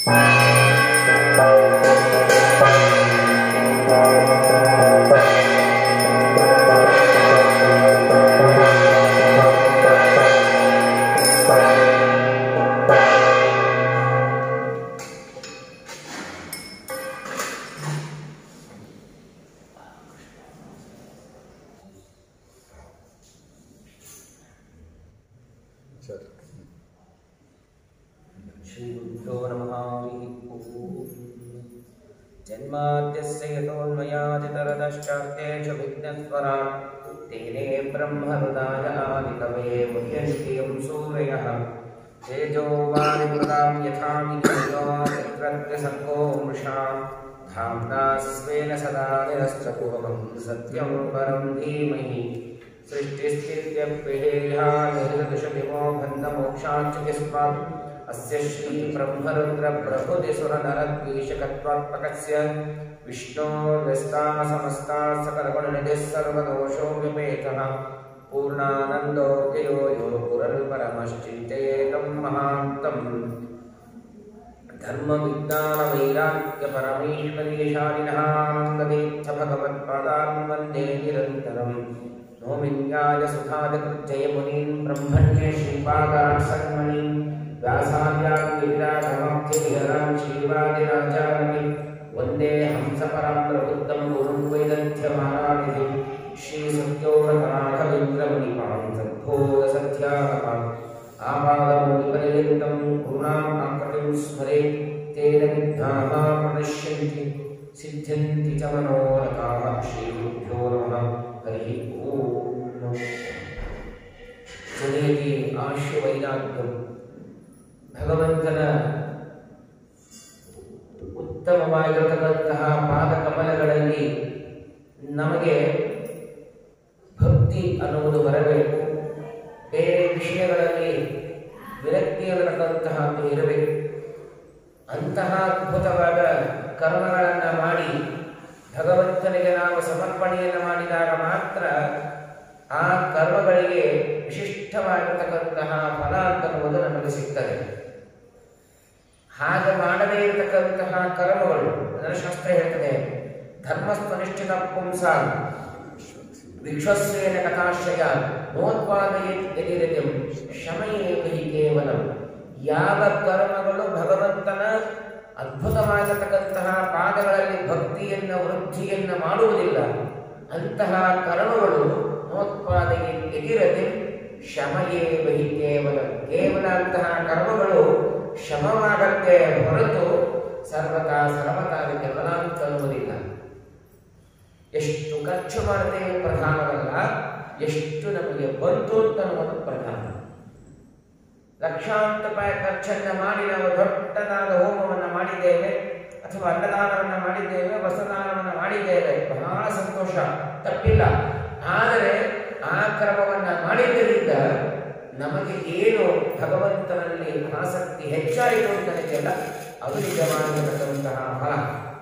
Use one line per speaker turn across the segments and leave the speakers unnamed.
Sir
श्रीगुरुभ्यो नमः हरिः ओम् जन्माद्यस्य यतोन्मयादितरतश्चार्तेषु विघ्नस्वरान् तेने ब्रह्महृदाय आदिकवे मुह्यन्ति यं सूरयः तेजो वारिमृदां यथा विनिमयो यत्र सर्गो मृषा धाम्ना स्वेन सदा निरस्तकुहकं सत्यं परं धीमहि सृष्टिस्थित्यप्यहेहानिर्दशमिमो बन्धमोक्षाच्च यस्मात् अस्य श्रीब्रह्मरुद्रप्रभृतिसुरनरद्वीषकत्वात्मकस्य विष्णोर्व्यस्ताः समस्ताः सकलगुणनिधिः सर्वदोषो व्यपेतः पूर्णानन्दोऽव्ययो यो पुरर्परमश्चिन्तयेतं महान्तम् धर्मविज्ञानवैराग्यपरमेश्वरीशालिनः आनन्दतीर्थभगवत्पादान् वन्दे निरन्तरम् नोमिन्याय सुधादिकृत्यय मुनीन् ब्रह्मण्य श्रीपादान् सन्मणीन् व्यासाद्याग्विरागमध्यविहरान् श्रीवादिराजानपि वन्दे हंसपरं प्रबुद्धं गुरुं वैदग्ध्यमानानिधिं श्रीसत्योरतराघवेन्द्रमुनिपां सद्भोगसत्यागमाम् आपादमौलिपर्यन्तं गुरूणाम् आकृतिं स्मरेत् तेन विद्धाः प्रणश्यन्ति सिद्ध्यन्ति च मनोरथाः श्रीगुरुभ्यो नमः हरिः ओम् ಜೊತೆಯಲ್ಲಿ ಆಶುವೈರಾಗ್ಯಂ ಭಗವಂತನ ಉತ್ತಮವಾಗಿರತಕ್ಕಂತಹ ಪಾದಕಮಲಗಳಲ್ಲಿ ನಮಗೆ ಭಕ್ತಿ ಅನ್ನುವುದು ಬರಬೇಕು ಬೇರೆ ವಿಷಯಗಳಲ್ಲಿ ವಿರಕ್ತಿಯಲ್ಲಿರತಕ್ಕಂತಹದ್ದು ಇರಬೇಕು ಅಂತಹ ಅದ್ಭುತವಾದ ಕರ್ಮಗಳನ್ನು ಮಾಡಿ ಭಗವಂತನಿಗೆ ನಾವು ಸಮರ್ಪಣೆಯನ್ನು ಮಾಡಿದಾಗ ಮಾತ್ರ ಆ ಕರ್ಮಗಳಿಗೆ ವಿಶಿಷ್ಟವಾಗಿರತಕ್ಕಂತಹ ಫಲ ಅಂತನ್ನುವುದು ನಮಗೆ ಸಿಗ್ತದೆ ಹಾಗೆ ಮಾಡದೇ ಇರತಕ್ಕಂತಹ ಕರ್ಮಗಳು ಅದನ್ನು ಶಾಸ್ತ್ರ ಹೇಳ್ತದೆ ಧರ್ಮಸ್ವನಿಷ್ಠಿತ ಪುಂಸ ವಿಶ್ವಸ್ವೇನ ಕಥಾಶ್ರಯ ನೋತ್ಪಾದಯತಿರತಿಂ ಶಮಯೇವ ಹಿ ಕೇವಲಂ ಯಾವ ಕರ್ಮಗಳು ಭಗವಂತನ ಅದ್ಭುತವಾಗಿರತಕ್ಕಂತಹ ಪಾದಗಳಲ್ಲಿ ಭಕ್ತಿಯನ್ನ ವೃದ್ಧಿಯನ್ನ ಮಾಡುವುದಿಲ್ಲ ಅಂತಹ ಕರ್ಮಗಳು ನೋತ್ಪಾದಯ ಎದಿರತಿ ಶಮಯೇವ ಹಿ ಕೇವಲ ಕೇವಲ ಅಂತಹ ಕರ್ಮಗಳು ಶಮವಾಗತ್ತೆ ಹೊರತು ಸರ್ವತಾ ಸರ್ವತಾ ಅದಕ್ಕೆ ಫಲ ಅಂತ ಅನ್ನುವುದಿಲ್ಲ ಎಷ್ಟು ಖರ್ಚು ಮಾಡ್ತೇವೆ ಪ್ರಧಾನವಲ್ಲ ಎಷ್ಟು ನಮಗೆ ಬಂತು ಅಂತ ಅನ್ನೋದು ಪ್ರಧಾನ ಲಕ್ಷಾಂತರ ರೂಪಾಯಿ ಖರ್ಚನ್ನ ಮಾಡಿ ನಾವು ದೊಡ್ಡದಾದ ಹೋಮವನ್ನು ಮಾಡಿದ್ದೇವೆ ಅಥವಾ ಅನ್ನದಾನವನ್ನು ಮಾಡಿದ್ದೇವೆ ವಸ್ತ್ರದಾನವನ್ನು ಮಾಡಿದ್ದೇವೆ ಬಹಳ ಸಂತೋಷ ತಪ್ಪಿಲ್ಲ ಆದರೆ ಆ ಕ್ರಮವನ್ನು ಮಾಡಿದ್ದರಿಂದ ನಮಗೆ ಏನು ಭಗವಂತನಲ್ಲಿ ಆಸಕ್ತಿ ಹೆಚ್ಚಾಯಿತು ಅಂತ ಇದೆಯಲ್ಲ ಅದು ನಿಜವಾಗಿರತಕ್ಕಂತಹ ಫಲ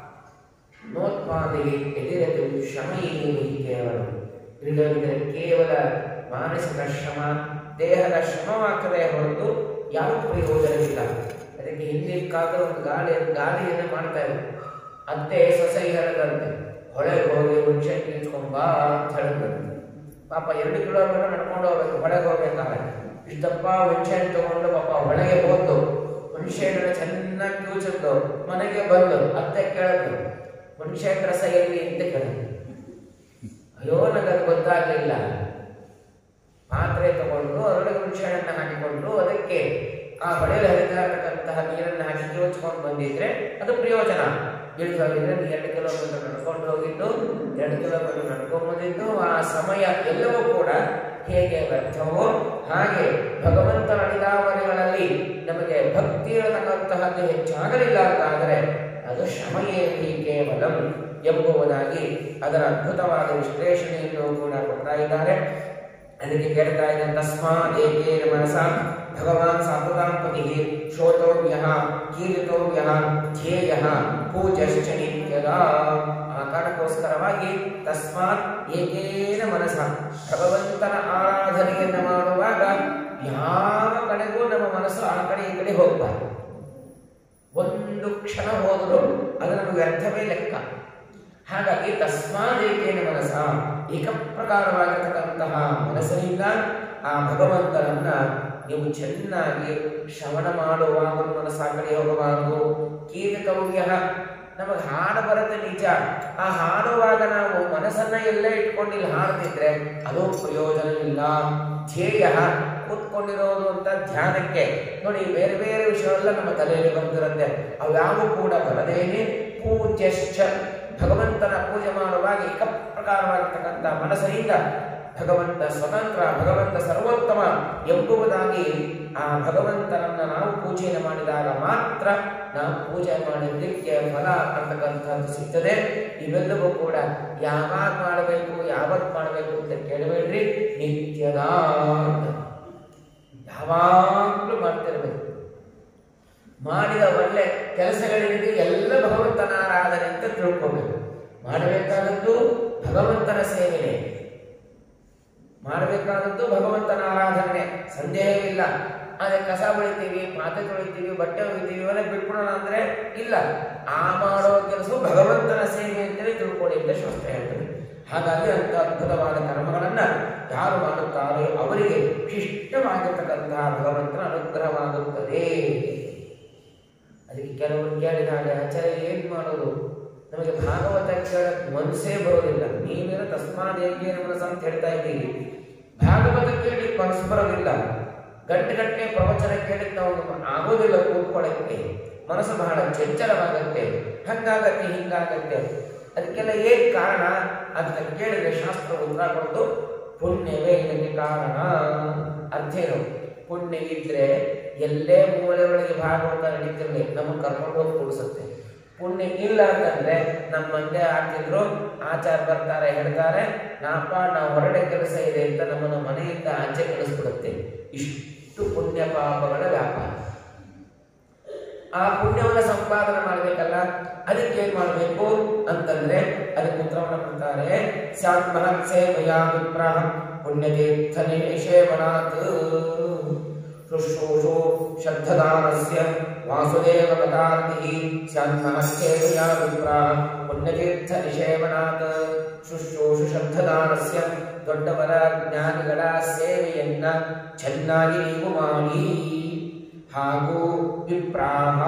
ನೋತ್ಪಾದಿಗೆ ಎದಿರದು ಶ್ರಮಯೇವಿ ಕೇವಲ ಇಲ್ಲದಿದ್ದರೆ ಕೇವಲ ಮಾನಸಿಕ ಶ್ರಮ ದೇಹದ ಶ್ರಮವಾಗ್ತದೆ ಹೊರತು ಯಾವ ಪ್ರಯೋಜನವಿಲ್ಲ ಅದಕ್ಕೆ ಹಿಂದಿನ ಕಾಲದಲ್ಲಿ ಒಂದು ಗಾಳಿ ಗಾಳಿಯನ್ನು ಮಾಡ್ತಾ ಇದ್ರು ಅತ್ತೆ ಸೊಸೈ ಹೇಳದಂತೆ ಹೊಳೆಗೆ ಹೋಗಿ ಹುಣಸೆ ನಿಂತ್ಕೊಂಬ ಅಂತ ಹೇಳಿದಂತೆ ಪಾಪ ಎರಡು ಕಿಲೋಮೀಟರ್ ನಡ್ಕೊಂಡು ಹೋಗ್ಬೇಕು ಹೊಳೆಗೆ ಹೋಗ್ಬೇಕಾದ್ರೆ ಇಷ್ಟಪ್ಪ ಹುಣಸೆ ಹಣ್ಣು ತಗೊಂಡು ಪಾಪ ಹೊಳೆಗೆ ಹೋದ್ದು ಹುಣಸೆ ಹಣ್ಣನ್ನ ಚೆನ್ನಾಗಿ ಕ್ಯೂಚಿದ್ದು ಮನೆಗೆ ಬಂದು ಅತ್ತೆ ಕೇಳಿದ್ರು ಹುಣಸೆ ಹಣ್ಣು ರಸ ಎಲ್ಲಿ ಅಂತ ಕೇಳಿದ್ರು ಅಯ್ಯೋ ನನಗೆ ಗೊತ್ತಾಗಲಿಲ್ಲ ಪಾತ್ರೆ ತಗೊಂಡು ಅದರೊಳಗೆ ಹುಣಸೆ ಹಣ್ಣನ್ನು ಹಾಕಿಕೊಂಡು ಅದಕ್ಕೆ ಆ ಹೊಳೆಯಲ್ಲಿ ಹರಿತಾ ಇರತಕ್ಕಂತಹ ನೀರನ್ನು ಹಾಕಿ ಕ್ಯೂಚ್ಕೊಂಡು ಬಂದಿದ್ರೆ ಅದು ಪ್ರಯೋಜನ ಇಳಿದು ಹೋಗಿದ್ರೆ ನೀ ಎರಡು ಕಿಲೋಮೀಟರ್ ನಡ್ಕೊಂಡು ಹೋಗಿದ್ದು ಎರಡು ಕಿಲೋಮೀಟರ್ ನಡ್ಕೊಂಡು ಬಂದಿದ್ದು ಆ ಸಮಯ ಎಲ್ಲವೂ ಕೂಡ ಹೇಗೆ ವ್ಯರ್ಥವೋ ಹಾಗೆ ಭಗವಂತನ ಅಡಿದಾವರಿಗಳಲ್ಲಿ ನಮಗೆ ಭಕ್ತಿ ಇರತಕ್ಕಂತಹದ್ದು ಹೆಚ್ಚಾಗಲಿಲ್ಲ ಅಂತಾದರೆ ಅದು ಶ್ರಮಯೇವಿ ಕೇವಲಂ ಎಂಬುವುದಾಗಿ ಅದರ ಅದ್ಭುತವಾದ ವಿಶ್ಲೇಷಣೆಯನ್ನು ಕೂಡ ಕೊಡ್ತಾ ಇದ್ದಾರೆ ಅದಕ್ಕೆ ಕೇಳ್ತಾ ಇದ್ದ ತಸ್ಮಾತ್ ಏಕೇನ ಮನಸ ಭಗವಾನ್ ಸಾತ್ವತಾಂ ಪತಿ ಶ್ರೋತವ್ಯ ಕೀರ್ತಿತವ್ಯ ಧ್ಯೇಯ ಪೂಜಶ್ಚ ನಿತ್ಯದ ಆ ಕಾರಣಕ್ಕೋಸ್ಕರವಾಗಿ ತಸ್ಮಾತ್ ಏಕೇನ ಮನಸ ಭಗವಂತನ ಆರಾಧನೆಯನ್ನು ಮಾಡುವಾಗ ಯಾವ ಕಡೆಗೂ ನಮ್ಮ ಮನಸ್ಸು ಆ ಕಡೆ ಈ ಕಡೆ ಹೋಗಬಾರ್ದು ಒಂದು ಒಂದು ಕ್ಷಣ ಹೋದರೂ ಅದು ನಮಗೆ ವ್ಯರ್ಥವೇ ಲೆಕ್ಕ ಹಾಗಾಗಿ ತಸ್ಮಾದೇಕೇನ ಮನಸ ಏಕಪ್ರಕಾರವಾಗಿರ್ತಕ್ಕಂತಹ ಮನಸ್ಸಿನಿಂದ ಆ ಭಗವಂತನನ್ನ ನೀವು ಚೆನ್ನಾಗಿ ಶ್ರವಣ ಮಾಡುವಾಗ ಮನಸ್ಸ ಆ ಕಡೆ ಹೋಗಬಾರದು ಕೀರ್ತಕವ್ಯ ನಮಗೆ ಹಾಡು ಬರುತ್ತೆ ನಿಜ ಆ ಹಾಡುವಾಗ ನಾವು ಮನಸ್ಸನ್ನ ಎಲ್ಲೇ ಇಟ್ಕೊಂಡಿಲ್ಲ ಹಾಡ್ತಿದ್ರೆ ಅದು ಪ್ರಯೋಜನವಿಲ್ಲ ಧ್ಯೇಯ ಕೂತ್ಕೊಂಡಿರೋದು ಅಂತ ಧ್ಯಾನಕ್ಕೆ ನೋಡಿ ಬೇರೆ ಬೇರೆ ವಿಷಯವೆಲ್ಲ ನಮ್ಮ ತಲೆಯಲ್ಲಿ ಬಂದಿರುತ್ತೆ ಅವ್ಯಾವು ಕೂಡ ಬರದೇನೆ ಪೂಜ್ಯಶ್ಚ ಭಗವಂತನ ಪೂಜೆ ಮಾಡುವಾಗ ಏಕ ಪ್ರಕಾರವಾಗಿರ್ತಕ್ಕಂಥ ಮನಸ್ಸಿನಿಂದ ಭಗವಂತ ಸ್ವತಂತ್ರ ಭಗವಂತ ಸರ್ವೋತ್ತಮ ಎಂಬುವುದಾಗಿ ಆ ಭಗವಂತನನ್ನ ನಾವು ಪೂಜೆಯನ್ನು ಮಾಡಿದಾಗ ಮಾತ್ರ ನಾವು ಪೂಜೆ ಮಾಡಿದ್ದಕ್ಕೆ ಫಲ ಅಂತಕ್ಕಂಥದ್ದು ಸಿಗ್ತದೆ ಇವೆಲ್ಲವೂ ಕೂಡ ಯಾವಾಗ ಮಾಡಬೇಕು ಯಾವತ್ತು ಮಾಡಬೇಕು ಅಂತ ಕೇಳಬೇಡ್ರಿ ನಿತ್ಯದ ಯಾವಾಗಲೂ ಮಾಡ್ತಿರ್ಬೇಕು ಮಾಡಿದ ಒಳ್ಳೆ ಕೆಲಸಗಳಿಂದ ಎಲ್ಲ ಭಗವಂತನ ಆರಾಧನೆ ಅಂತ ತಿಳ್ಕೋಬೇಕು ಮಾಡಬೇಕಾದದ್ದು ಭಗವಂತನ ಸೇವೆನೇ ಮಾಡಬೇಕಾದದ್ದು ಭಗವಂತನ ಆರಾಧನೆ ಸಂದೇಹವಿಲ್ಲ ಆದರೆ ಕಸ ಬೆಳಿತೀವಿ ಪಾತ್ರೆ ತೊಳಿತೀವಿ ಬಟ್ಟೆ ಒಗಿತೀವಿ ಇವೆಲ್ಲ ಬಿಟ್ಬಿಡೋಣ ಅಂದ್ರೆ ಇಲ್ಲ ಆ ಮಾಡೋ ಕೆಲಸವು ಭಗವಂತನ ಸೇವೆ ಅಂತೇಳಿ ತಿಳ್ಕೊಳ್ಳಿ ಅಂತ ಶಾಸ್ತ್ರ ಹೇಳ್ತದೆ ಹಾಗಾಗಿ ಅಂತ ಅದ್ಭುತವಾದ ಕರ್ಮಗಳನ್ನ ಯಾರು ಮಾಡುತ್ತಾರೆ ಅವರಿಗೆ ಶಿಷ್ಟವಾಗಿರ್ತಕ್ಕಂತಹ ಭಗವಂತನ ಅನುಗ್ರಹವಾಗುತ್ತದೆ ಅದಕ್ಕೆ ಕೆಲವರು ಕೇಳಿದಾಗ ಆಚಾರ್ಯ ಏನ್ ಮಾಡೋದು ನಮಗೆ ಭಾಗವತ ಕೇಳಕ್ ಮನಸ್ಸೇ ಬರೋದಿಲ್ಲ ನೀವೇನು ತಸ್ಮಾತ್ ಹೇಗೆ ಮನಸ್ಸು ಅಂತ ಹೇಳ್ತಾ ಇದ್ದೀವಿ ಭಾಗವತ ಕೇಳಿ ಮನಸ್ಸು ಬರೋದಿಲ್ಲ ಗಂಟೆ ಗಂಟೆ ಪ್ರವಚನ ಕೇಳಿ ನಾವು ಆಗೋದಿಲ್ಲ ಕೂತ್ಕೊಳ್ಳಕ್ಕೆ ಮನಸ್ಸು ಬಹಳ ಚಂಚಲವಾಗತ್ತೆ ಹಂಗಾಗತ್ತೆ ಹಿಂಗಾಗತ್ತೆ ಅದಕ್ಕೆಲ್ಲ ಏನ್ ಕಾರಣ ಅಂತ ಕೇಳಿದ್ರೆ ಶಾಸ್ತ್ರ ಉತ್ತರ ಕೊಟ್ಟು ಪುಣ್ಯವೇ ಇದಕ್ಕೆ ಕಾರಣ ಅರ್ಥ ಏನು ಪುಣ್ಯ ಇದ್ರೆ ಎಲ್ಲೇ ಮೂಲೆಗಳಿಗೆ ಭಾಗವತ ನಡೀತಿರ್ಲಿ ನಮಗೆ ಕರ್ಕೊಂಡು ಹೋಗಿ ಕೂಡಿಸುತ್ತೆ ಪುಣ್ಯ ಇಲ್ಲ ಅಂತಂದ್ರೆ ನಮ್ಮ ಮಂದೆ ಆಗ್ತಿದ್ರು ಆಚಾರ ಬರ್ತಾರೆ ಹೇಳ್ತಾರೆ ನಾಪ ನಾವು ಹೊರಡೆ ಕೆಲಸ ಇದೆ ಅಂತ ನಮ್ಮನ್ನು ಮನೆಯಿಂದ ಆಚೆ ಕಳಿಸ್ಬಿಡುತ್ತೆ ಇಷ್ಟು ಪುಣ್ಯ ಪಾಪಗಳ ವ್ಯಾಪಾರ ಆ ಪುಣ್ಯವನ್ನು ಸಂಪಾದನೆ ಮಾಡಬೇಕಲ್ಲ ಅದಕ್ಕೆ ಏನ್ ಮಾಡಬೇಕು ಅಂತಂದ್ರೆ ಅದಕ್ಕೆ ಉತ್ತರವನ್ನು ಕೊಡ್ತಾರೆ ಸ್ಯಾತ್ ಮಹತ್ ಸೇವೆಯ ವಿಪ್ರ ಪುಣ್ಯತೀರ್ಥ ನಿಷೇವನಾತ್ ಶುಶ್ರೂಷು ಶ್ರದ್ಧದಾನಸ್ಯ ವಾಸುದೇವ ಪದಾರ್ಥಿ ಸ್ಯಾತ್ ಮಹತ್ ಸೇವೆಯ ವಿಪ್ರ ಪುಣ್ಯತೀರ್ಥ ನಿಷೇವನಾತ್ ಶುಶ್ರೂಷು ಶ್ರದ್ಧದಾನಸ್ಯ ದೊಡ್ಡವರ ಜ್ಞಾನಿಗಳ ಸೇವೆಯನ್ನ ಚೆನ್ನಾಗಿ ನೀವು ಮಾಡಿ ಹಾಗೂ ವಿಪ್ರಾಹ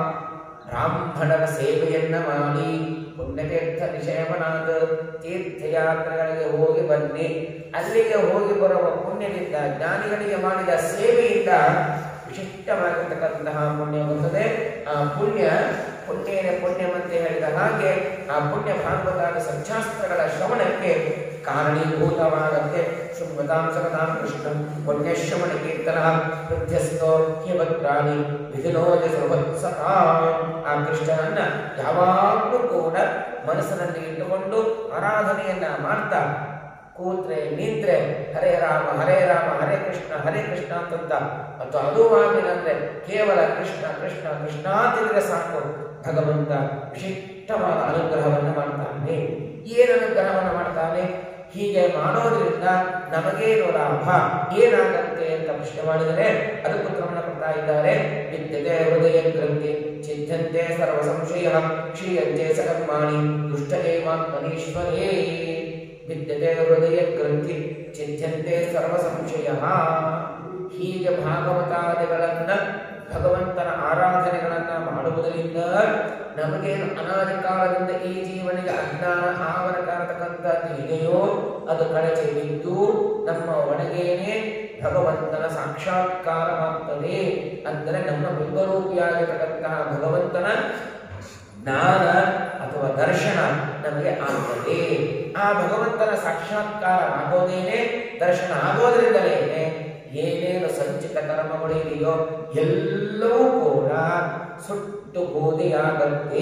ಬ್ರಾಹ್ಮಣರ ಸೇವೆಯನ್ನ ಮಾಡಿ ಪುಣ್ಯತೀರ್ಥ ನಿಷೇವನಾದ ತೀರ್ಥಯಾತ್ರೆಗಳಿಗೆ ಹೋಗಿ ಬನ್ನಿ ಅಲ್ಲಿಗೆ ಹೋಗಿ ಬರುವ ಪುಣ್ಯದಿಂದ ಜ್ಞಾನಿಗಳಿಗೆ ಮಾಡಿದ ಸೇವೆಯಿಂದ ವಿಶಿಷ್ಟವಾಗಿರ್ತಕ್ಕಂತಹ ಪುಣ್ಯ ಬರುತ್ತದೆ ಆ ಪುಣ್ಯ ಪುಣ್ಯನೇ ಪುಣ್ಯವಂತೆ ಹೇಳಿದ ಹಾಗೆ ಆ ಪುಣ್ಯ ಭಾಗವತಾದ ಸಂಶಾಸ್ತ್ರಗಳ ಶ್ರವಣಕ್ಕೆ ಕಾರಣೀಭೂತವಾಗತ್ತೆ ಶುಭತಾಂ ಸಕತಾಂ ಕೃಷ್ಣಂ ಪುಣ್ಯಶ್ರವಣ ಕೀರ್ತನ ಹೃದ್ಯಸ್ಥೋ ಹ್ಯವತ್ರಾಣಿ ವಿಧಿನೋಜ ಸರ್ವತ್ಸತಾ ಆ ಕೃಷ್ಣನನ್ನ ಯಾವಾಗಲೂ ಕೂಡ ಮನಸ್ಸಿನಲ್ಲಿ ಇಟ್ಟುಕೊಂಡು ಆರಾಧನೆಯನ್ನ ಮಾಡ್ತಾ ಕೂತ್ರೆ ನಿಂತ್ರೆ ಹರೇ ರಾಮ ಹರೇ ರಾಮ ಹರೇ ಕೃಷ್ಣ ಹರೇ ಕೃಷ್ಣ ಅಂತಂತ ಮತ್ತು ಅದು ಆಗಿಲ್ಲ ಅಂದ್ರೆ ಕೇವಲ ಕೃಷ್ಣ ಕೃಷ್ಣ ಕೃಷ್ಣ ಅಂತಿದ್ರೆ ಸಾಕು ಭಗವಂತ ವಿಶಿಷ್ಟವಾದ ಅನುಗ್ರಹವನ್ನು ಮಾಡ್ತಾನೆ ಏನು ಅನುಗ್ರಹವನ್ನು ಮಾಡ್ತಾನೆ ಹೀಗೆ ಮಾಡೋದ್ರಿಂದ ನಮಗೇನು ಲಾಭ ಏನಾಗತ್ತೆ ಅಂತ ಪ್ರಶ್ನೆ ಮಾಡಿದರೆ ಅದಕ್ಕೆ ಉತ್ತರವನ್ನು ಕೊಡ್ತಾ ಇದ್ದಾರೆ ವಿದ್ಯತೆ ಹೃದಯ ಗ್ರಂಥಿ ಚಿಂತಂತೆ ಸರ್ವ ಸಂಶಯ ಕ್ಷೀಯಂತೆ ಸಕರ್ಮಾಣಿ ದುಷ್ಟದೇವಾತ್ಮನೀಶ್ವರೇ ವಿದ್ಯತೆ ಹೃದಯ ಗ್ರಂಥಿ ಚಿಂತ್ಯಂತೆ ಸರ್ವ ಸಂಶಯ ಹೀಗೆ ಭಾಗವತಾದಿಗಳನ್ನ ಭಗವಂತನ ಆರಾಧನೆಗಳನ್ನ ಮಾಡುವುದರಿಂದ ನಮಗೇನು ಅನಾದಿ ಕಾಲದಿಂದ ಈ ಜೀವನಿಗೆ ಅಜ್ಞಾನ ಆವರ ಕಾರತಕ್ಕಂಥದ್ದು ಇದೆಯೋ ಅದು ಕಳಚಿ ಬಿದ್ದು ನಮ್ಮ ಒಳಗೇನೆ ಭಗವಂತನ ಸಾಕ್ಷಾತ್ಕಾರವಾಗ್ತದೆ ಅಂದರೆ ನಮ್ಮ ಬಿಂಬರೂಪಿಯಾಗಿರತಕ್ಕಂತಹ ಭಗವಂತನ ಜ್ಞಾನ ಅಥವಾ ದರ್ಶನ ನಮಗೆ ಆಗ್ತದೆ ಆ ಭಗವಂತನ ಸಾಕ್ಷಾತ್ಕಾರ ಆಗೋದೇನೆ ದರ್ಶನ ಆಗೋದ್ರಿಂದಲೇ ಏನೇನು ಸಂಚಿತ ಕರ್ಮಗಳು ಇದೆಯೋ ಎಲ್ಲವೂ ಕೂಡ ಸುಟ್ಟು ಬೂದಿಯಾಗತ್ತೆ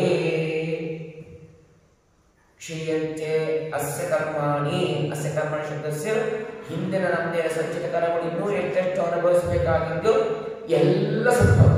ಕ್ಷೀಯಂತೆ ಅಸ್ಯ ಕರ್ಮಾಣಿ ಅಸ್ಯ ಕರ್ಮಣ ಶಬ್ದಸ್ಯ ಹಿಂದಿನ ನಮ್ಮದೇ ಸಂಚಿತ ಕರ್ಮಗಳು ಇನ್ನೂ ಎಷ್ಟೆಷ್ಟು ಅನುಭವಿಸಬೇಕಾಗಿದ್ದು ಎಲ್ಲ ಸುಟ್ಟು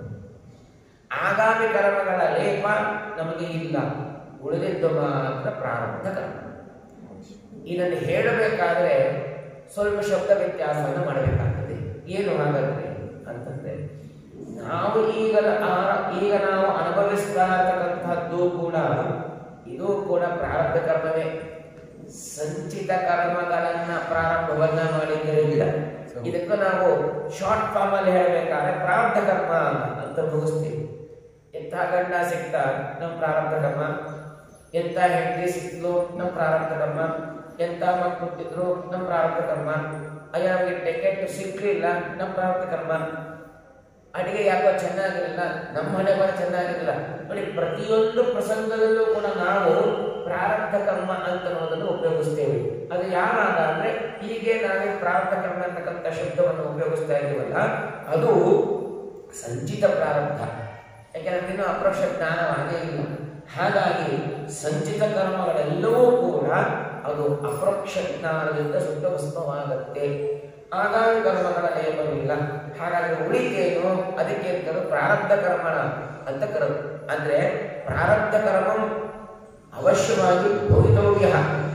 ಆಗಾಮಿ ಕರ್ಮಗಳ ಲೇಪ ನಮಗೆ ಇಲ್ಲ ಉಳಿದಿದ್ದು ಮಾತ್ರ ಪ್ರಾರಂಭ ಕರ್ಮ ಇದನ್ನು ಹೇಳಬೇಕಾದ್ರೆ ಸ್ವಲ್ಪ ಶಬ್ದ ವ್ಯತ್ಯಾಸವನ್ನು ಮಾಡಬೇಕಾಗ್ತದೆ ಏನು ಹಾಗಾದ್ರೆ ಅಂತಂದ್ರೆ ನಾವು ಈಗ ಆ- ಈಗ ನಾವು ಅನುಭವಿಸ ಅನುಭವಿಸ್ತಾ ಇರತಕ್ಕಂತಹದ್ದು ಕೂಡ ಇದು ಕೂಡ ಪ್ರಾರಬ್ಧ ಕರ್ಮವೇ ಸಂಚಿತ ಕರ್ಮಗಳನ್ನ ಪ್ರಾರಂಭವನ್ನ ಮಾಡಿದ್ದರಿಂದ ಇದಕ್ಕೆ ನಾವು ಶಾರ್ಟ್ ಫಾರ್ಮ್ ಅಲ್ಲಿ ಹೇಳಬೇಕಾದ್ರೆ ಪ್ರಾರಬ್ಧ ಕರ್ಮ ಅಂತ ಮುಗಿಸ್ತೀವಿ ಎಂಥ ಗಂಡ ಸಿಕ್ತ ನಮ್ಮ ಪ್ರಾರಬ್ಧ ಕರ್ಮ ಎಂಥ ಹೆಂಡತಿ ಸಿಕ್ಲು ನಮ್ಮ ಪ್ರಾರಬ್ಧ ಕರ್ಮ ಎಂಥ ಮಕ್ಕಳು ಹುಟ್ಟಿದ್ರು ನಮ್ಮ ಪ್ರಾರಬ್ಧ ಕರ್ಮ ಅಯ್ಯ ನಮಗೆ ಟಿಕೆಟ್ ಸಿಕ್ಲಿಲ್ಲ ನಮ್ಮ ಪ್ರಾರಬ್ಧ ಕರ್ಮ ಅಡಿಗೆ ಯಾಕೋ ಚೆನ್ನಾಗಿರಲಿಲ್ಲ ನಮ್ಮ ಮನೆ ಬರ ಚೆನ್ನಾಗಿರಲಿಲ್ಲ ನೋಡಿ ಪ್ರತಿಯೊಂದು ಪ್ರಸಂಗದಲ್ಲೂ ಕೂಡ ನಾವು ಪ್ರಾರಬ್ಧ ಕರ್ಮ ಅಂತ ಅನ್ನೋದನ್ನು ಉಪಯೋಗಿಸ್ತೇವೆ ಅದು ಯಾವಾಗ ಅಂದ್ರೆ ಹೀಗೆ ನಾವೇ ಪ್ರಾರಬ್ಧ ಕರ್ಮ ಅಂತಕ್ಕಂಥ ಶಬ್ದವನ್ನು ಉಪಯೋಗಿಸ್ತಾ ಇದ್ದೀವಲ್ಲ ಅದು ಸಂಚಿತ ಪ್ರಾರಬ್ಧ ಯಾಕೆಂದ್ರೆ ಇನ್ನೂ ಅಪ್ರೋಕ್ಷ ಜ್ಞಾನವಾಗೇ ಇಲ್ಲ ಹಾಗಾಗಿ ಸಂಚಿತ ಕರ್ಮಗಳೆಲ್ಲವೂ ಕೂಡ ಅದು ಅಪ್ರೋಕ್ಷ ಜ್ಞಾನದಿಂದ ಸುತ್ತ ಭಸ್ಮವಾಗತ್ತೆ ಆಗಾಗ ಕರ್ಮಗಳ ಲೇಪವಿಲ್ಲ ಹಾಗಾಗಿ ಉಳಿತೇನು ಅದಕ್ಕೆ ಕರೆದು ಪ್ರಾರಬ್ಧ ಕರ್ಮಣ ಅಂತ ಕರೆದು ಅಂದ್ರೆ ಪ್ರಾರಬ್ಧ ಕರ್ಮ ಅವಶ್ಯವಾಗಿ ಭೋಗಿತವ್ಯ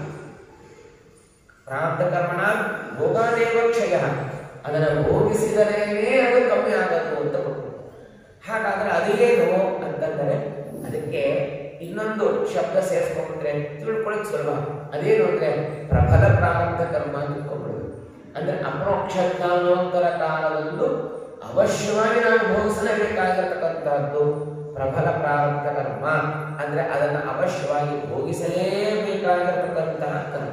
ಪ್ರಾರಬ್ಧ ಕರ್ಮಣ ಭೋಗಾದೇವ ಕ್ಷಯ ಅದನ್ನು ಭೋಗಿಸಿದರೇನೇ ಅದು ಕಮ್ಮಿ ಆಗಬೇಕು ಅಂತ ಕೊಟ್ಟು ಹಾಗಾದ್ರೆ ಅದೇನು ಅಂತಂದರೆ ಅದಕ್ಕೆ ಇನ್ನೊಂದು ಶಬ್ದ ಸೇರಿಸ್ಕೊಂಡ್ರೆ ತಿಳ್ಕೊಳ್ಳಿಕ್ ಸುಲಭ ಅದೇನು ಅಂದ್ರೆ ಪ್ರಬಲ ಪ್ರಾರಬ್ಧ ಕರ್ಮ ಅಂತ ತಿಳ್ಕೊಂಡ್ಬಿಡೋದು ಅಂದ್ರೆ ಅಪ್ರೋಕ್ಷ ಜ್ಞಾನೋತ್ತರ ಕಾಲದಲ್ಲೂ ಅವಶ್ಯವಾಗಿ ನಾವು ಭೋಗಿಸಲೇಬೇಕಾಗಿರತಕ್ಕಂತಹದ್ದು ಪ್ರಬಲ ಪ್ರಾರಬ್ಧ ಕರ್ಮ ಅಂದ್ರೆ ಅದನ್ನು ಅವಶ್ಯವಾಗಿ ಭೋಗಿಸಲೇಬೇಕಾಗಿರತಕ್ಕಂತಹ ಕರ್ಮ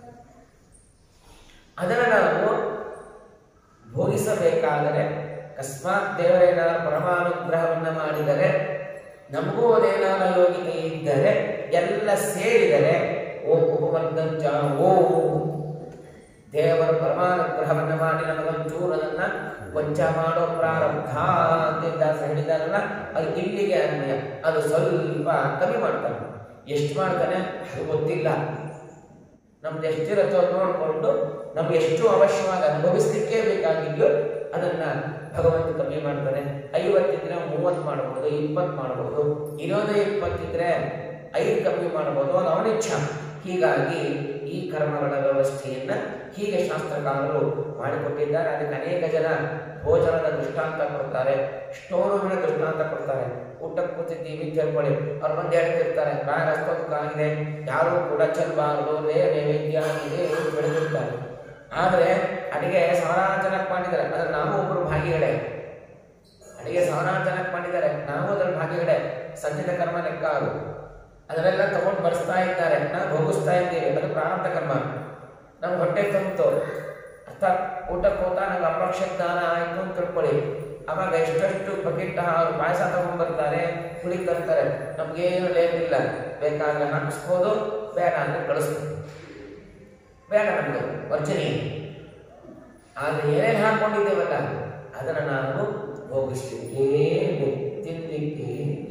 ಅದನ್ನು ನಾವು ಭೋಗಿಸಬೇಕಾದರೆ ಅಕಸ್ಮಾತ್ ದೇವರೇನಾದ್ರು ಪರಮಾನುಗ್ರಹವನ್ನ ಮಾಡಿದರೆ ನಮಗೂ ಅದೇನಾದ ಯೋಗ್ಯತೆ ಇದ್ದರೆ ಎಲ್ಲ ಸೇರಿದರೆ ಓ ಉಪಮರ್ದಂಚ ಓ ದೇವರ ಪರಮಾನುಗ್ರಹವನ್ನ ಮಾಡಿ ನಮಗೊಂಚೂರು ಅದನ್ನ ಕೊಂಚ ಮಾಡೋ ಪ್ರಾರಂಭ ಅಂತ ದಾಸ ಹೇಳಿದಾರಲ್ಲ ಅದು ಇಲ್ಲಿಗೆ ಅನ್ವಯ ಅದು ಸ್ವಲ್ಪ ಕಮ್ಮಿ ಮಾಡ್ತಾನೆ ಎಷ್ಟು ಮಾಡ್ತಾನೆ ಅದು ಗೊತ್ತಿಲ್ಲ ನಮ್ದು ಎಷ್ಟಿರುತ್ತೋ ನೋಡಿಕೊಂಡು ನಮ್ಗೆ ಎಷ್ಟು ಅವಶ್ಯವಾಗಿ ಅನುಭವಿಸ್ಲಿಕ್ಕೆ ಬೇಕಾಗಿದೆಯೋ ಅದನ್ನ ಭಗವಂತ ಕಮ್ಮಿ ಮಾಡ್ತಾನೆ ಐವತ್ತಿದ್ರೆ ಮೂವತ್ತು ಮಾಡಬಹುದು ಇಪ್ಪತ್ತು ಮಾಡಬಹುದು ಇರೋದೇ ಇಪ್ಪತ್ತಿದ್ರೆ ಐದು ಕಮ್ಮಿ ಮಾಡಬಹುದು ಅದು ಅವನ ಇಚ್ಛಾ ಹೀಗಾಗಿ ಈ ಕರ್ಮಗಳ ವ್ಯವಸ್ಥೆಯನ್ನ ಹೀಗೆ ಶಾಸ್ತ್ರಕಾರರು ಮಾಡಿಕೊಟ್ಟಿದ್ದಾರೆ ಅದಕ್ಕೆ ಅನೇಕ ಜನ ಭೋಜನದ ದೃಷ್ಟಾಂತ ಕೊಡ್ತಾರೆ ಸ್ಟೋರುಗಳ ದೃಷ್ಟಾಂತ ಕೊಡ್ತಾರೆ ಊಟಕ್ಕೆ ಕೂತಿದ್ದೀವಿ ಅಂತ ಹೇಳ್ಕೊಳ್ಳಿ ಅವ್ರು ಬಂದು ಹೇಳ್ತಿರ್ತಾರೆ ಬಾಯ ಆಗಿದೆ ಯಾರು ಕೂಡ ಚೆಲ್ಲಬಾರದು ರೇ ನೈವೇದ್ಯ ಇದೆ ಅಂತ ಬೆಳೆದಿರ್ತಾರೆ ಆದರೆ ಅಡಿಗೆ ಸಾವಿರಾರು ಜನಕ್ಕೆ ಮಾಡಿದ್ದಾರೆ ಅದ್ರ ನಾವು ಒಬ್ಬರು ಭಾಗಿಗಳೇ ಅಡಿಗೆ ಸಾವಿರಾರು ಜನಕ್ಕೆ ಮಾಡಿದ್ದಾರೆ ನಾವು ಅದರ ಭಾಗಿಗಳೇ ಸಂಚಿತ ಕರ್ಮ ಲೆಕ್ಕ ಅದು ಅದನ್ನೆಲ್ಲ ತಗೊಂಡು ಬಡಿಸ್ತಾ ಇದ್ದಾರೆ ನಾವು ಭೋಗಿಸ್ತಾ ಇದ್ದೇವೆ ಅದು ಪ್ರಾರಂಭ ಕರ್ಮ ನಮ್ಗೆ ಹೊಟ್ಟೆ ತುಂಬಿತು ಅರ್ಥಾತ್ ಊಟಕ್ಕೆ ಹೋಗ್ತಾ ನಂಗೆ ಅಪರೋಕ್ಷ ಜ್ಞಾನ ಆಯಿತು ಅಂತ ತಿಳ್ಕೊಳ್ಳಿ ಅವಾಗ ಎಷ್ಟೆಷ್ಟು ಬಕೆಟ್ ಅವ್ರು ಪಾಯಸ ತಗೊಂಡ್ಬರ್ತಾರೆ ಹುಳಿ ತರ್ತಾರೆ ನಮ್ಗೇನು ಲೇಪಿಲ್ಲ ಬೇಕಾದ್ರೆ ಹಾಕಿಸ್ಬೋದು ಬೇಡ ಅಂದ್ರೆ ಕಳಿಸ್ಬೋದು ಬೇಡ ನಮ್ಗೆ ವರ್ಜನಿ ಆದರೆ ಏನೇನು ಹಾಕೊಂಡಿದ್ದೇವಲ್ಲ ಅದನ್ನು ನಾವು ಭೋಗಿಸ್ಲಿಕ್ಕೆ ತಿನ್ನಲಿಕ್ಕೆ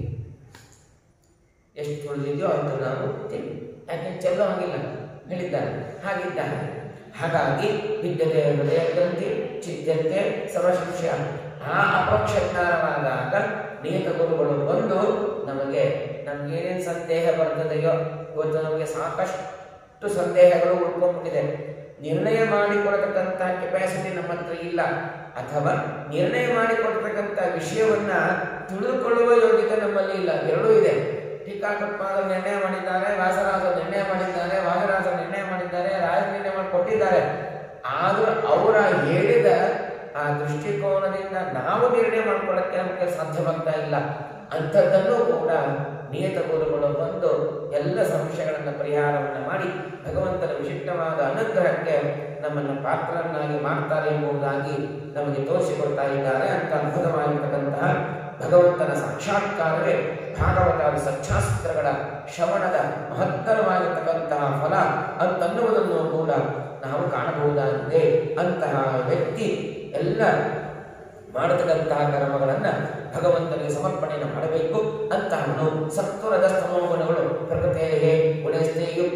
ಎಷ್ಟು ಉಳಿದಿದೆಯೋ ಅಷ್ಟು ನಾವು ತಿನ್ನಿ ಯಾಕೆ ಚೆಲ್ಲೋ ಹಾಗಿಲ್ಲ ಹೇಳಿದ್ದಾನೆ ಹಾಗಿದ್ದಾನೆ ಹಾಗಾಗಿ ವಿದ್ಯತೆ ಹೃದಯ ಗ್ರಂಥಿ ಚಿದ್ಯತೆ ಸರ್ವಶಿಕ್ಷ ಆ ಅಪರೋಕ್ಷ ಜ್ಞಾನವಾದಾಗ ನಿಯತ ಗುರುಗಳು ಬಂದು ನಮಗೆ ನಮ್ಗೇನೇನು ಸಂದೇಹ ಬರ್ತದೆಯೋ ಇವತ್ತು ನಮಗೆ ಸಾಕಷ್ಟು ಸಂದೇಹಗಳು ಉಳ್ಕೊಂಡ್ಬಿಟ್ಟಿದೆ ನಿರ್ಣಯ ಮಾಡಿಕೊಡತಕ್ಕಂಥ ಕೆಪಾಸಿಟಿ ನಮ್ಮ ಹತ್ರ ಇಲ್ಲ ಅಥವಾ ನಿರ್ಣಯ ಮಾಡಿಕೊಡ್ತಕ್ಕಂಥ ವಿಷಯವನ್ನ ತಿಳಿದುಕೊಳ್ಳುವ ಯೋಗ್ಯತೆ ನಮ್ಮಲ್ಲಿ ಇಲ್ಲ ಎರಡೂ ಇದೆ ಟೀಕಾಕೃತ್ಪಾದ ನಿರ್ಣಯ ಮಾಡಿದ್ದಾರೆ ವ್ಯಾಸರಾಜರು ನಿರ್ಣಯ ಮಾಡಿದ್ದಾರೆ ವಾದರಾಜರು ನಿರ್ಣಯ ಮಾಡಿದ್ದಾರೆ ರಾಜ ನಿರ್ಣಯ ಮಾಡಿ ಕೊಟ್ಟಿದ್ದಾರೆ ಆದ್ರೂ ಅವರ ಹೇಳಿದ ಆ ದೃಷ್ಟಿಕೋನದಿಂದ ನಾವು ನಿರ್ಣಯ ಮಾಡ್ಕೊಳ್ಳಕ್ಕೆ ನಮಗೆ ಸಾಧ್ಯವಾಗ್ತಾ ಇಲ್ಲ ಅಂಥದ್ದನ್ನು ಕೂಡ ನಿಯತ ಗುರುಗಳು ಬಂದು ಎಲ್ಲ ಸಮಸ್ಯೆಗಳನ್ನು ಪರಿಹಾರವನ್ನು ಮಾಡಿ ಭಗವಂತನ ವಿಶಿಷ್ಟವಾದ ಅನುಗ್ರಹಕ್ಕೆ ನಮ್ಮನ್ನು ಪಾತ್ರರನ್ನಾಗಿ ಮಾಡ್ತಾರೆ ಎಂಬುದಾಗಿ ನಮಗೆ ತೋರಿಸಿಕೊಡ್ತಾ ಇದ್ದಾರೆ ಅಂತ ಅದ್ಭುತವಾಗಿರ್ತಕ್ಕಂತಹ ಭಗವಂತನ ಸಾಕ್ಷಾತ್ಕಾರವೇ ಭಾಗವತಾದಿ ಸಚ್ಚಾಸ್ತ್ರಗಳ ಶ್ರವಣದ ಮಹತ್ತರವಾಗಿರ್ತಕ್ಕಂತಹ ಫಲ ಅಂತನ್ನುವುದನ್ನು ಕೂಡ ನಾವು ಕಾಣಬಹುದಾಗಿದೆ ಅಂತಹ ವ್ಯಕ್ತಿ ಎಲ್ಲ ಮಾಡತಕ್ಕಂತಹ ಕರ್ಮಗಳನ್ನು ಭಗವಂತನಿಗೆ ಸಮರ್ಪಣೆಯನ್ನು ಮಾಡಬೇಕು ಅಂತಹವನು ಸತ್ವರದ ಸ್ತಮೋಗುಣಗಳು ಪ್ರಕೃತಿಯೇ ಗುಣಸ್ಥೆ ಯುಕ್ತ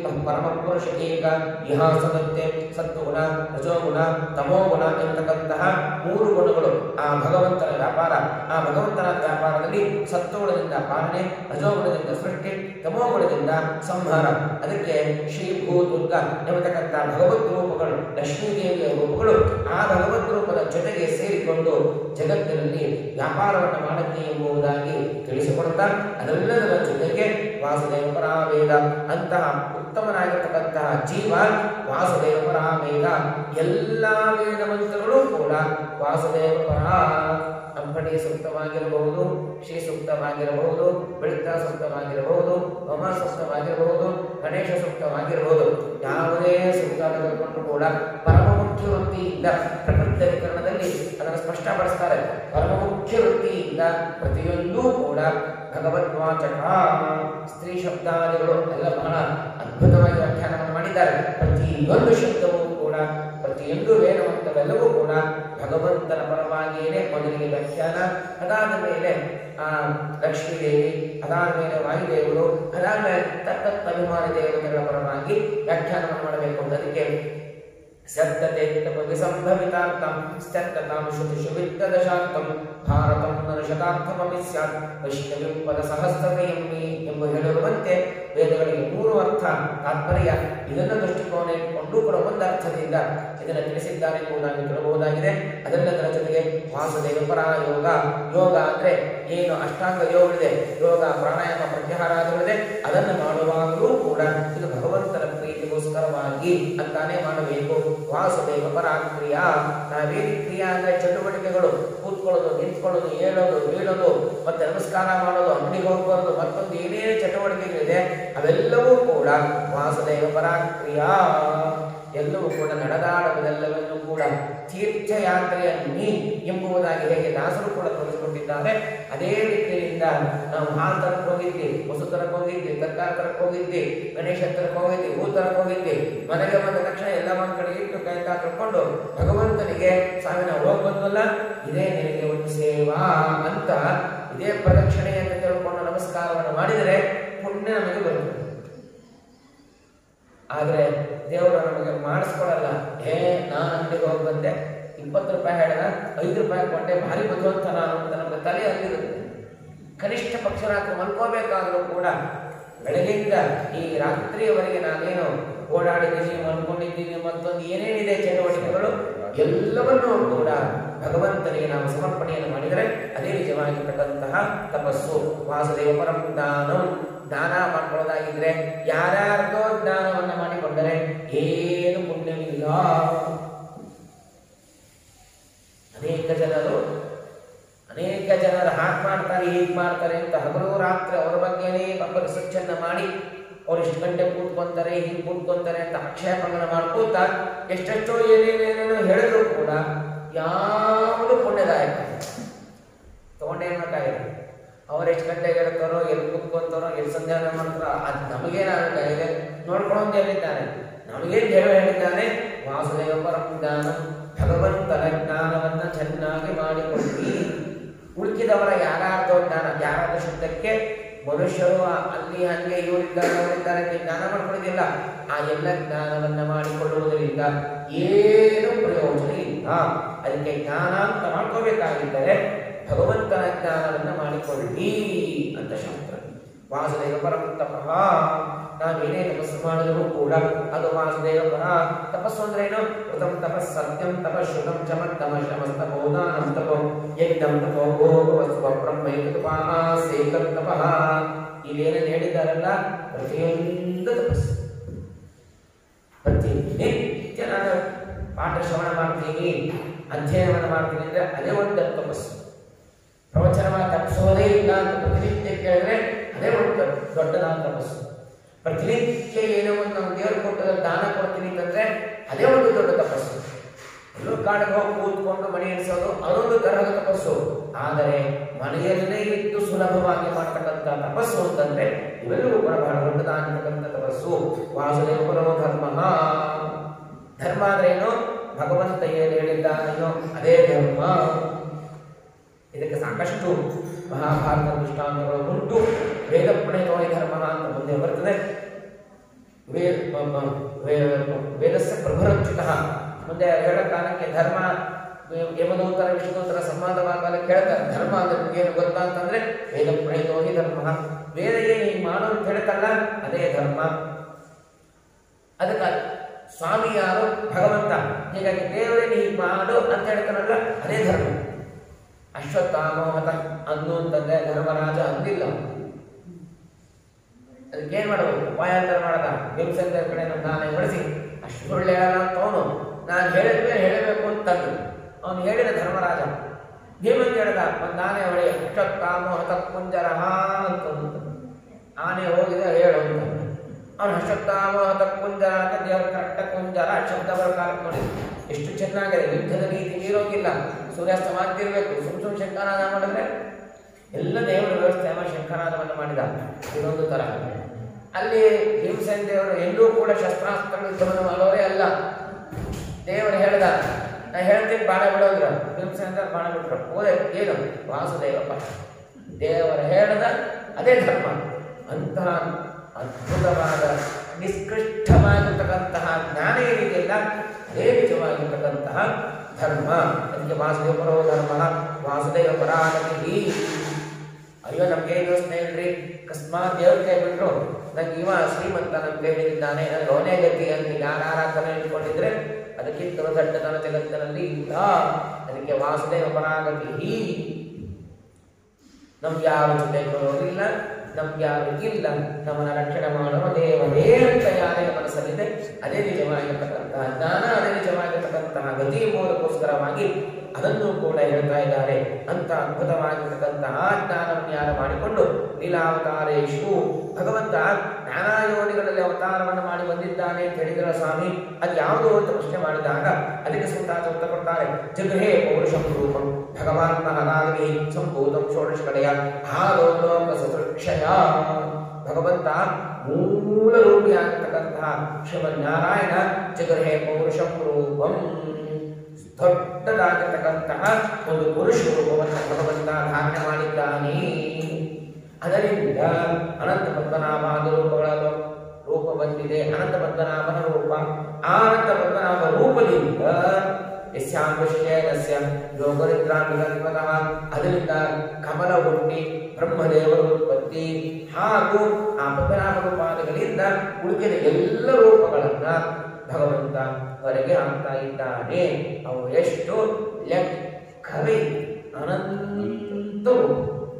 ಪರಮಪುರುಷ ಏಕ ಇಹಾಸದತ್ತೆ ಸತ್ವಗುಣ ರಜೋಗುಣ ತಮೋಗುಣ ಎಂತಕ್ಕಂತಹ ಮೂರು ಗುಣಗಳು ಆ ಭಗವಂತನ ವ್ಯಾಪಾರ ಆ ಭಗವಂತನ ವ್ಯಾಪಾರದಲ್ಲಿ ಸತ್ವಗುಣದಿಂದ ಪಾಲನೆ ರಜೋಗುಣದಿಂದ ಸೃಷ್ಟಿ ತಮೋಗುಣದಿಂದ ಸಂಹಾರ ಅದಕ್ಕೆ ಶ್ರೀ ಭೂ ದುರ್ಗ ಎಂಬತಕ್ಕಂಥ ಭಗವದ್ ರೂಪಗಳು ಲಕ್ಷ್ಮೀದೇವಿಯ ರೂಪಗಳು ಆ ಭಗವದ್ ರೂಪದ ಜೊತೆಗೆ ಸೇರಿಕೊಂಡು ಜಗತ್ತಿನಲ್ಲಿ ವ್ಯಾಪಾರವನ್ನು ಮಾಡುತ್ತೆ ಎಂಬುದಾಗಿ ತಿಳಿಸಿಕೊಡುತ್ತಾ ಅದೆಲ್ಲದರ ಜೊತೆಗೆ ವಾಸುದೇವ ಪರಾವೇದ ಅಂತಹ ಉತ್ತಮನಾಗಿರ್ತಕ್ಕಂತಹ ಜೀವ ವಾಸುದೇವ ಪರಾವೇದ ಎಲ್ಲ ವೇದ ಮಂತ್ರಗಳು ಕೂಡ ವಾಸುದೇವ ಪರ ಅಂಬಡಿ ಸೂಕ್ತವಾಗಿರಬಹುದು ಶ್ರೀ ಸೂಕ್ತವಾಗಿರಬಹುದು ಬೆಳಿತ ಸೂಕ್ತವಾಗಿರಬಹುದು ಹೋಮ ಸೂಕ್ತವಾಗಿರಬಹುದು ಗಣೇಶ ಸೂಕ್ತವಾಗಿರಬಹುದು ಯಾವುದೇ ಸೂಕ್ತ ತೆಗೆದುಕೊಂಡು ಕೂಡ ಪರಮ ಮುಖ್ಯ ವೃತ್ತಿಯಿಂದ ಪ್ರಕೃತಿ ವಿಕರಣದಲ್ಲಿ ಅದನ್ನು ಸ್ಪಷ್ಟಪಡಿಸ್ತಾರೆ ಪರಮ ಮುಖ್ಯ ವೃತ್ತಿಯಿಂದ ಪ್ರತಿಯೊಂದೂ ಕೂಡ ಭಗವದ್ವಾಚಕ ಸ್ತ್ರೀ ಶಬ್ದಾದಿಗಳು ಎಲ್ಲ ಬಹಳ ಅದ್ಭುತವಾಗಿ ವ್ಯಾಖ್ಯಾನವನ್ನು ಮಾಡಿದ್ದಾರೆ ಪ್ರತಿಯೊಂದು ಶಬ್ದವೂ ಕೂಡ ಪ್ರತಿಯೊಂದು ವೇದವಂತವೆಲ್ಲವೂ ಕೂಡ ಭಗವಂತನ ಪರವಾಗಿಯೇ ಮೊದಲಿಗೆ ವ್ಯಾಖ್ಯಾನ ಅದಾದ ಮೇಲೆ ಆ ಲಕ್ಷ್ಮೀದೇವಿ ಅದಾದ ಮೇಲೆ ವಾಯುದೇವರು ಅದಾದ ಮೇಲೆ ತತ್ತತ್ ಅಭಿಮಾನಿ ದೇವತೆಗಳ ಪರವಾಗಿ ವ್ಯಾಖ್ಯಾನವನ್ನು ಮಾಡಬೇಕು ಅಂತ ಅದಕ್ಕೆ ಸತ್ತತೆ ಸಂಭವಿತಾರ್ಥಂ ಸ್ತತ್ತಾಂ ಶ್ರುತಿಷು ವಿತ್ತದಶಾಂತಂ ಭಾರತಂ ನರಶತಾರ್ಥಮಪಿ ಸ್ಯಾತ್ ವೈಷ್ಣವಿಂ ಪದ ಸಹಸ್ರತೆಯಮ್ಮಿ ಎಂಬ ಹೇಳಿರುವಂತೆ ವೇದಗಳಿಗೆ ಮೂರು ಅರ್ಥ ತಾತ್ಪರ್ಯ ಇದನ್ನು ದೃಷ್ಟಿಕೋನ ಇಟ್ಟುಕೊಂಡು ಕೂಡ ಒಂದು ಅರ್ಥದಿಂದ ಇದನ್ನು ತಿಳಿಸಿದ್ದಾರೆ ಎಂಬುದಾಗಿ ಕೇಳಬಹುದಾಗಿದೆ ಅದೆಲ್ಲದರ ಜೊತೆಗೆ ವಾಸುದೇವ ಪರ ಯೋಗ ಯೋಗ ಅಂದ್ರೆ ಏನು ಅಷ್ಟಾಂಗ ಯೋಗವಿದೆ ಯೋಗ ಪ್ರಾಣಾಯಾಮ ಪ್ರತ್ಯಾಹಾರಗಳಿದೆ ಅದನ್ನು ಮಾಡುವಾಗಲೂ ಕೂಡ ಇದು ಭಗವಂತನ ಪ್ರೀತಿಗೋಸ್ಕರವಾಗಿ ಅಂತಾನೆ ಮಾಡಬೇಕು ವಾಸುದೇವ ಪರಾಕ್ರಿಯಾ ನಾವೇನು ಕ್ರಿಯಾ ಅಂದ್ರೆ ಚಟುವಟಿಕೆಗಳು ಕೂತ್ಕೊಳ್ಳೋದು ನಿಂತ್ಕೊಳ್ಳೋದು ಹೇಳೋದು ಬೀಳೋದು ಮತ್ತೆ ನಮಸ್ಕಾರ ಮಾಡೋದು ಅಂಗಡಿಗೆ ಹೋಗ್ಬಾರ್ದು ಮತ್ತೊಂದು ಏನೇನು ಚಟುವಟಿಕೆಗಳಿದೆ ಅವೆಲ್ಲವೂ ಕೂಡ ವಾಸುದೇವ ಪರಾಕ್ರಿಯಾ ಎಲ್ಲವೂ ಕೂಡ ನಡೆದಾಡುವುದೆಲ್ಲವನ್ನು ಕೂಡ ತೀರ್ಥಯಾತ್ರೆಯ ನೀ ಎಂಬುದಾಗಿ ಹೇಗೆ ದಾಸರು ಕೂಡ ತೋರಿಸಿಕೊಂಡಿದ್ದಾರೆ ಅದೇ ರೀತಿಯಿಂದ ನಾವು ಹಾಲು ತರಕ್ಕೆ ಹೋಗಿದ್ವಿ ಹೊಸು ತರಕ್ಕೆ ಹೋಗಿದ್ವಿ ತರಕಾರಿ ತರಕ್ಕೆ ಹೋಗಿದ್ವಿ ಗಣೇಶ ತರಕ್ಕೆ ಹೋಗಿದ್ವಿ ಹೂ ತರಕ್ಕೆ ಹೋಗಿದ್ವಿ ಮನೆಗೆ ಬಂದ ತಕ್ಷಣ ಎಲ್ಲ ಒಂದ್ ಕಡೆ ಇಟ್ಟು ಕೈ ಕಾಲು ತಕ್ಕೊಂಡು ಭಗವಂತನಿಗೆ ಸಾವಿನ ಹೋಗಿ ಬಂದ್ವಲ್ಲ ಇದೇ ನಿನಗೆ ಒಂದು ಸೇವಾ ಅಂತ ಇದೇ ಪ್ರದಕ್ಷಿಣೆ ಅಂತ ತಿಳ್ಕೊಂಡು ನಮಸ್ಕಾರವನ್ನು ಮಾಡಿದರೆ ಪುಣ್ಯ ನಮಗೆ ಬರುತ್ತದೆ ಆದರೆ ದೇವರು ನಮಗೆ ಮಾಡಿಸ್ಕೊಡಲ್ಲ ಏ ನಾನು ಅಂಗಡಿಗೆ ಹೋಗಿ ಬಂದೆ ಇಪ್ಪತ್ತು ರೂಪಾಯಿ ಹೇಳಿದ ಐದು ರೂಪಾಯಿ ಕೊಟ್ಟೆ ಭಾರಿ ಬುದ್ಧಿವಂತ ನಾನು ಅಂತ ನಮಗೆ ತಲೆ ಅಲ್ಲಿರುತ್ತೆ ಕನಿಷ್ಠ ಪಕ್ಷ ರಾತ್ರಿ ಮಲ್ಕೋಬೇಕಾದ್ರೂ ಕೂಡ ಬೆಳಗ್ಗೆಯಿಂದ ಈ ರಾತ್ರಿಯವರೆಗೆ ನಾನೇನು ಓಡಾಡಿದ್ದೀನಿ ಮಲ್ಕೊಂಡಿದ್ದೀನಿ ಮತ್ತೊಂದು ಏನೇನಿದೆ ಚಟುವಟಿಕೆಗಳು ಎಲ್ಲವನ್ನೂ ಕೂಡ ಭಗವಂತನಿಗೆ ನಾವು ಸಮರ್ಪಣೆಯನ್ನು ಮಾಡಿದರೆ ಅದೇ ನಿಜವಾಗಿರ್ತಕ್ಕಂತಹ ತಪಸ್ಸು ವಾಸುದೇವ ಪರಂ ದಾನಂ ದಾನ ಮಾಡ್ಕೊಳ್ಳೋದಾಗಿದ್ರೆ ಯಾರ್ಯಾರ್ದೋ ಜ್ಞಾನವನ್ನು ಮಾಡಿಕೊಂಡರೆ ಏನು ಪುಣ್ಯವಿಲ್ಲ ಅನೇಕ ಜನರು ಅನೇಕ ಜನರು ಹಾಗೆ ಮಾಡ್ತಾರೆ ಹೀಗೆ ಮಾಡ್ತಾರೆ ಅಂತ ಹಗಲು ರಾತ್ರಿ ಅವರ ಬಗ್ಗೆನೇ ಪಾಪ ರಿಸರ್ಚನ್ನು ಮಾಡಿ ಅವ್ರು ಇಷ್ಟು ಗಂಟೆ ಕೂತ್ಕೊಂತಾರೆ ಹೀಗೆ ಕೂತ್ಕೊಂತಾರೆ ಅಂತ ಆಕ್ಷೇಪಗಳನ್ನು ಮಾಡ್ಕೋತ ಎಷ್ಟೆಷ್ಟೋ ಏನೇನೇನೇನೋ ಹೇಳಿದ್ರು ಕೂಡ ಯಾವುದು ಪುಣ್ಯದಾಯಕ ತಗೊಂಡೇನ್ ಬೇಕಾಗಿದೆ ಅವ್ರು ಎಷ್ಟು ಗಂಟೆಗೆ ಹೇಳ್ತಾರೋ ಎಲ್ಲಿ ಕೂತ್ಕೊಂತಾರೋ ಎಲ್ಲಿ ಸಂಧ್ಯಾನ ಮಾಡ್ತಾರೋ ಅದು ನಮಗೇನಾಗಬೇಕಾಗಿದೆ ನೋಡ್ಕೊಳ್ಳೋದು ಹೇಳಿದ್ದಾನೆ ನಮಗೇನು ಹೇಳಿ ಹೇಳಿದ್ದಾನೆ ವಾಸುದೇವ ಪರಂ ಜ್ಞಾನ ಭಗವಂತನ ಜ್ಞಾನವನ್ನ ಚೆನ್ನಾಗಿ ಮಾಡಿಕೊಳ್ಳಿ ಉಳುಕಿದವರ ಯಾರಾರ್ದೋ ಜ್ಞಾನ ಯಾರಾದ ಶಬ್ದಕ್ಕೆ ಮನುಷ್ಯರು ಆ- ಅಲ್ಲಿ ಹಂಗೆ ಇವರಿದ್ದಾರೆ ಅವರಿದ್ದಾರೆ ಅಂತ ಜ್ಞಾನ ಮಾಡ್ಕೊಳ್ಳೋದಿಲ್ಲ ಆ ಎಲ್ಲ ಜ್ಞಾನವನ್ನ ಮಾಡಿಕೊಳ್ಳುವುದರಿಂದ ಏನು ಪ್ರಯೋಜನ ಇಲ್ಲ ಅದಕ್ಕೆ ಜ್ಞಾನ ಅಂತ ಮಾಡ್ಕೋಬೇಕಾಗಿದ್ದರೆ ಭಗವಂತನ ಜ್ಞಾನವನ್ನ ಮಾಡಿಕೊಳ್ಳಿ ಅಂತ ಶಾಸ್ತ್ರ ವಾಸುದೇವ ಪರಂ ತಪಃ ನಾವೇನೇ ತಪಸ್ಸು ಮಾಡಿದರೂ ಕೂಡ ಅದು ವಾಸುದೇವ ಪರ ತಪಸ್ಸು ಅಂದ್ರೆ ಏನು ಕೃತಂ ತಪಸ್ ಸತ್ಯಂ ತಪಸ್ ಶುಭಂ ಚಮತ್ ತಮ ಶಮಸ್ತಪೋ ದಾನಂ ತಪೋ ಯಜ್ಞಂ ತಪೋ ಗೋಪಸ್ವ ಬ್ರಹ್ಮೈಕಪಾಸೇಕಂ ತಪಃ ಇಲ್ಲೇನೇನು ಹೇಳಿದ್ದಾರಲ್ಲ ಪ್ರತಿಯೊಂದು ತಪಸ್ಸು ಪ್ರತಿ ನಿತ್ಯ ನಾನು ಪಾಠ ಶ್ರವಣ ಮಾಡ್ತೀನಿ ಅಧ್ಯಯನವನ್ನು ಮಾಡ್ತೀನಿ ಅಂದ್ರೆ ಅದೇ ಒಂದು ತಪಸ್ಸು ಪ್ರವಚನವನ್ನು ತಪ್ಪಿಸೋದೇ ಇಲ್ಲ ಅಂತ ಪ್ರತಿನಿತ್ಯ ಕೇಳಿದ್ರೆ ಅದೇ ಒಂದು ದೊಡ್ಡದಾದ ತಪಸ್ಸು ಪ್ರತಿನಿತ್ಯ ಏನೋ ಒಂದು ನಾವು ದೇವರು ಕೊಟ್ಟದ ದಾನ ಕೊಡ್ತೀನಿ ಅಂತಂದ್ರೆ ಅದೇ ಒಂದು ದೊಡ್ಡ ತಪಸ್ಸು ಎಲ್ಲೋ ಕಾಡಿಗೆ ಹೋಗಿ ಕೂತ್ಕೊಂಡು ಮನೆ ಎಣಿಸೋದು ಅದೊಂದು ತರಹದ ತಪಸ್ಸು ಆದರೆ ಮನೆಯಲ್ಲೇ ಇದ್ದು ಸುಲಭವಾಗಿ ಮಾಡತಕ್ಕಂಥ ತಪಸ್ಸು ಅಂತಂದ್ರೆ ಇವೆಲ್ಲವೂ ಕೂಡ ಬಹಳ ದೊಡ್ಡದಾಗಿರ್ತಕ್ಕಂಥ ತಪಸ್ಸು ವಾಸುದೇವ ಪರಮ ಧರ್ಮ ಧರ್ಮ ಅಂದ್ರೆ ಏನು ಭಗವಂತ ಏನು ಹೇಳಿದ್ದಾನೆಯೋ ಅದೇ ಧರ್ಮ ಇದಕ್ಕೆ ಸಾಕಷ್ಟು ಮಹಾಭಾರತ ದೃಷ್ಟಾಂತಗಳು ಉಂಟು ವೇದ ಪ್ರಣಯವಾಗಿ ಧರ್ಮ ಅಂತ ಮುಂದೆ ಬರ್ತದೆ ವೇ ಮ- ಮ- ವೇ- ವೇದಸ್ಯ ಪ್ರಭುರಚ್ಯುತ ಮುಂದೆ ಹೇಳೋ ಕಾಲಕ್ಕೆ ಧರ್ಮ ಯ- ಯಮದೂತರ ವಿಷ್ಣುದೂತರ ಸಂವಾದವಾದಾಗ ಕೇಳ್ತಾರೆ ಧರ್ಮ ಅಂದ್ರೆ ಏನು ಗೊತ್ತಾ ಅಂತಂದ್ರೆ ವೇದ ಪ್ರಣೀತೋ ಹಿ ಧರ್ಮ ವೇದ ಏನು ಹಿಂಗೆ ಮಾಡು ಅಂತ ಹೇಳ್ತಲ್ಲ ಅದೇ ಧರ್ಮ ಅದಕ್ಕೆ ಸ್ವಾಮಿ ಯಾರು ಭಗವಂತ ಹೀಗಾಗಿ ದೇವರೇ ನೀ ಮಾಡು ಅಂತ ಹೇಳ್ತಾನಲ್ಲ ಅದೇ ಧರ್ಮ ಅಶ್ವತ್ಥಾಮೋಹತ ಅಂದು ಅಂತಂದ್ರೆ ಧರ್ಮರಾಜ ಅಂದಿಲ್ಲ ಅದಕ್ಕೇನ್ ಮಾಡಬೇಕು ಉಪಾಯಾಂತರ ಮಾಡದ ಹಿಂಸೆಂದ ಕಡೆ ನಮ್ಮ ನಾನೇ ಬಳಸಿ ಅಷ್ಟು ಸುಳ್ಳು ಹೇಳಲ್ಲ ಅಂತ ಅವನು ನಾನು ಹೇಳಿದ್ಮೇಲೆ ಹೇಳಬೇಕು ಅಂತಂದು ಅವನು ಹೇಳಿದ ಧರ್ಮರಾಜ ಭೀಮಂತ ಹೇಳ್ದ ಒಂದು ನಾನೇ ಹೊಳಿ ಅಶ್ವತ್ಥಾಮೋಹತ ಕುಂಜರ ಅಂತ ಅಂದು. ಆನೆ ಹೋಗಿದೆ ಹೇಳು ಅಂತ ಅವನು ಅಶ್ವತ್ಥಾಮೋಹತ ಕುಂಜರ ಅಂತ ದೇವರ ಕರೆಕ್ಟ ಕುಂಜರ ಶಬ್ದ ಬರಕಾಲ ನೋಡಿ ಎಷ್ಟು ಚೆನ್ನಾಗಿದೆ ಯುದ್ಧದ ರೀತಿ ನೀರೋಗಿಲ್ಲ ಸೂರ್ಯಾಸ್ತ ಮಾಡ್ತಿರ್ಬೇಕು ಸುಮ್ ಸುಮ್ ಶಂಕನಾದ ಮಾಡಿದ್ರೆ ಎಲ್ಲ ದೇವರ ವ್ಯವಸ್ಥೆ ಮಾಡಿ ಶಂಕನಾದವನ್ನು ಮಾಡಿದ ಇದೊಂದು ತರ ಅಲ್ಲಿ ಭೀಮಸೇನ ದೇವರು ಎಲ್ಲೂ ಕೂಡ ಶಸ್ತ್ರಾಸ್ತ್ರಗಳು ಯುದ್ಧವನ್ನು ಮಾಡೋರೇ ಅಲ್ಲ ದೇವರು ಹೇಳ್ದ ನಾ ಹೇಳ್ತೀನಿ ಬಾಣ ಬಿಡೋದ್ರ ಭೀಮಸೇನ ದೇವರು ಬಾಣ ಬಿಟ್ರು ಹೋದೆ ಏನು ವಾಸುದೇವಪ್ಪ ದೇವರು ಹೇಳ್ದ ಅದೇ ಧರ್ಮ ಅಂತಹ ಅದ್ಭುತವಾದ ನಿಷ್ಕೃಷ್ಟವಾಗಿರ್ತಕ್ಕಂತಹ ಜ್ಞಾನ ಏನಿದೆಯಲ್ಲ ಅದೇ ನಿಜವಾಗಿರ್ತಕ್ಕಂತಹ ಧರ್ಮ ಅದಕ್ಕೆ ವಾಸುದೇವ ಪರೋ ಧರ್ಮ ವಾಸುದೇವ ಪರಾಗತಿ ಅಯ್ಯೋ ನಮ್ಗೆ ಏನು ಯೋಚನೆ ಹೇಳ್ರಿ ಅಕಸ್ಮಾತ್ ದೇವ್ರ ಕೈ ಬಿಟ್ರು ನಂಗೆ ಇವ ಶ್ರೀಮಂತ ನಮ್ಗೆ ಹೇಳಿದ್ದಾನೆ ನನಗೆ ಅವನೇ ಗತಿ ಅಂತ ಯಾರ ಆರಾಧನೆ ಇಟ್ಕೊಂಡಿದ್ರೆ ಅದಕ್ಕಿಂತ ದೊಡ್ಡತನ ಜಗತ್ತಿನಲ್ಲಿ ಇಲ್ಲ ಅದಕ್ಕೆ ವಾಸುದೇವ ಪರಾಗತಿ ನಮ್ಗೆ ಯಾರು ಜೊತೆ ಬರೋದಿಲ್ಲ ನಮ್ಗೆ ಯಾರು ಇಲ್ಲ ನಮ್ಮನ್ನ ರಕ್ಷಣೆ ಮಾಡುವ ದೇವರೇ ಅಂತ ಯಾರೇ ಮನಸ್ಸಲ್ಲಿದೆ ಅದೇ ನಿಜವಾಗಿರ್ತಕ್ಕಂತಹ ಜ್ಞಾನ ಅದೇ ನಿಜವಾಗಿರ್ತಕ್ಕಂತಹ ಗತಿ ಮೂಲಕೋಸ್ಕರವಾಗಿ ಅದನ್ನು ಕೂಡ ಹೇಳ್ತಾ ಇದ್ದಾರೆ ಅಂತ ಅದ್ಭುತವಾಗಿರ್ತಕ್ಕಂತಹ ಜ್ಞಾನವನ್ನು ಯಾರು ಮಾಡಿಕೊಂಡು ಲೀಲಾವತಾರೇಶು ಭಗವಂತ ನಾನಾ ಯೋನಿಗಳಲ್ಲಿ ಅವತಾರವನ್ನು ಮಾಡಿ ಬಂದಿದ್ದಾನೆ ಅಂತ ಹೇಳಿದ್ರ ಸ್ವಾಮಿ ಅದು ಯಾವುದು ಅಂತ ಪ್ರಶ್ನೆ ಮಾಡಿದಾಗ ಅದಕ್ಕೆ ಸೂತಾಚ ಉತ್ತರ ಕೊಡ್ತಾರೆ ಜಗೃಹೇ ಪೌರುಷಂ ರೂಪಂ ಭಗವಾನ್ ಮಹಾರಾಗಿ ಸಂಭೂತಂ ಷೋಡಶ ಕಡೆಯ ಆಲೋಕ ಸದೃಕ್ಷಯ ಭಗವಂತ ಮೂಲ ರೂಪಿಯಾಗಿರ್ತಕ್ಕಂತಹ ಶ್ರೀಮನ್ನಾರಾಯಣ ಜಗೃಹೇ ಪೌರುಷಂ ರೂಪಂ ದೊಡ್ಡದಾಗಿರ್ತಕ್ಕಂತಹ ಒಂದು ಪುರುಷ ರೂಪವನ್ನು ಭಗವಂತ ಧಾರಣೆ ಮಾಡಿದ್ದಾನೆ ಅದರಿಂದ ಅನಂತ ಪದ್ಮನಾಭಾದ ರೂಪಗಳ ರೂಪ ಬಂದಿದೆ ಅನಂತ ಪದ್ಮನಾಭನ ರೂಪ ಆ ಅನಂತ ಪದ್ಮನಾಭ ರೂಪದಿಂದ ಯಸ್ಯಾಮೃಶ್ಯೇನಸ್ಯ ಯೋಗನಿದ್ರಾಂಗತಃ ಅದರಿಂದ ಕಮಲ ಹುಟ್ಟಿ ಬ್ರಹ್ಮದೇವರ ಉತ್ಪತ್ತಿ ಹಾಗೂ ಆ ಪದ್ಮನಾಭ ರೂಪಾದಿಗಳಿಂದ ಉಳಿದ ಎಲ್ಲ ರೂಪಗಳನ್ನ ಭಗವಂತ ಹೊರಗೆ ಹಾಕ್ತಾ ಇದ್ದಾನೆ ಅವು ಎಷ್ಟು ಲೆಕ್ಕವೇ ಅನಂತವು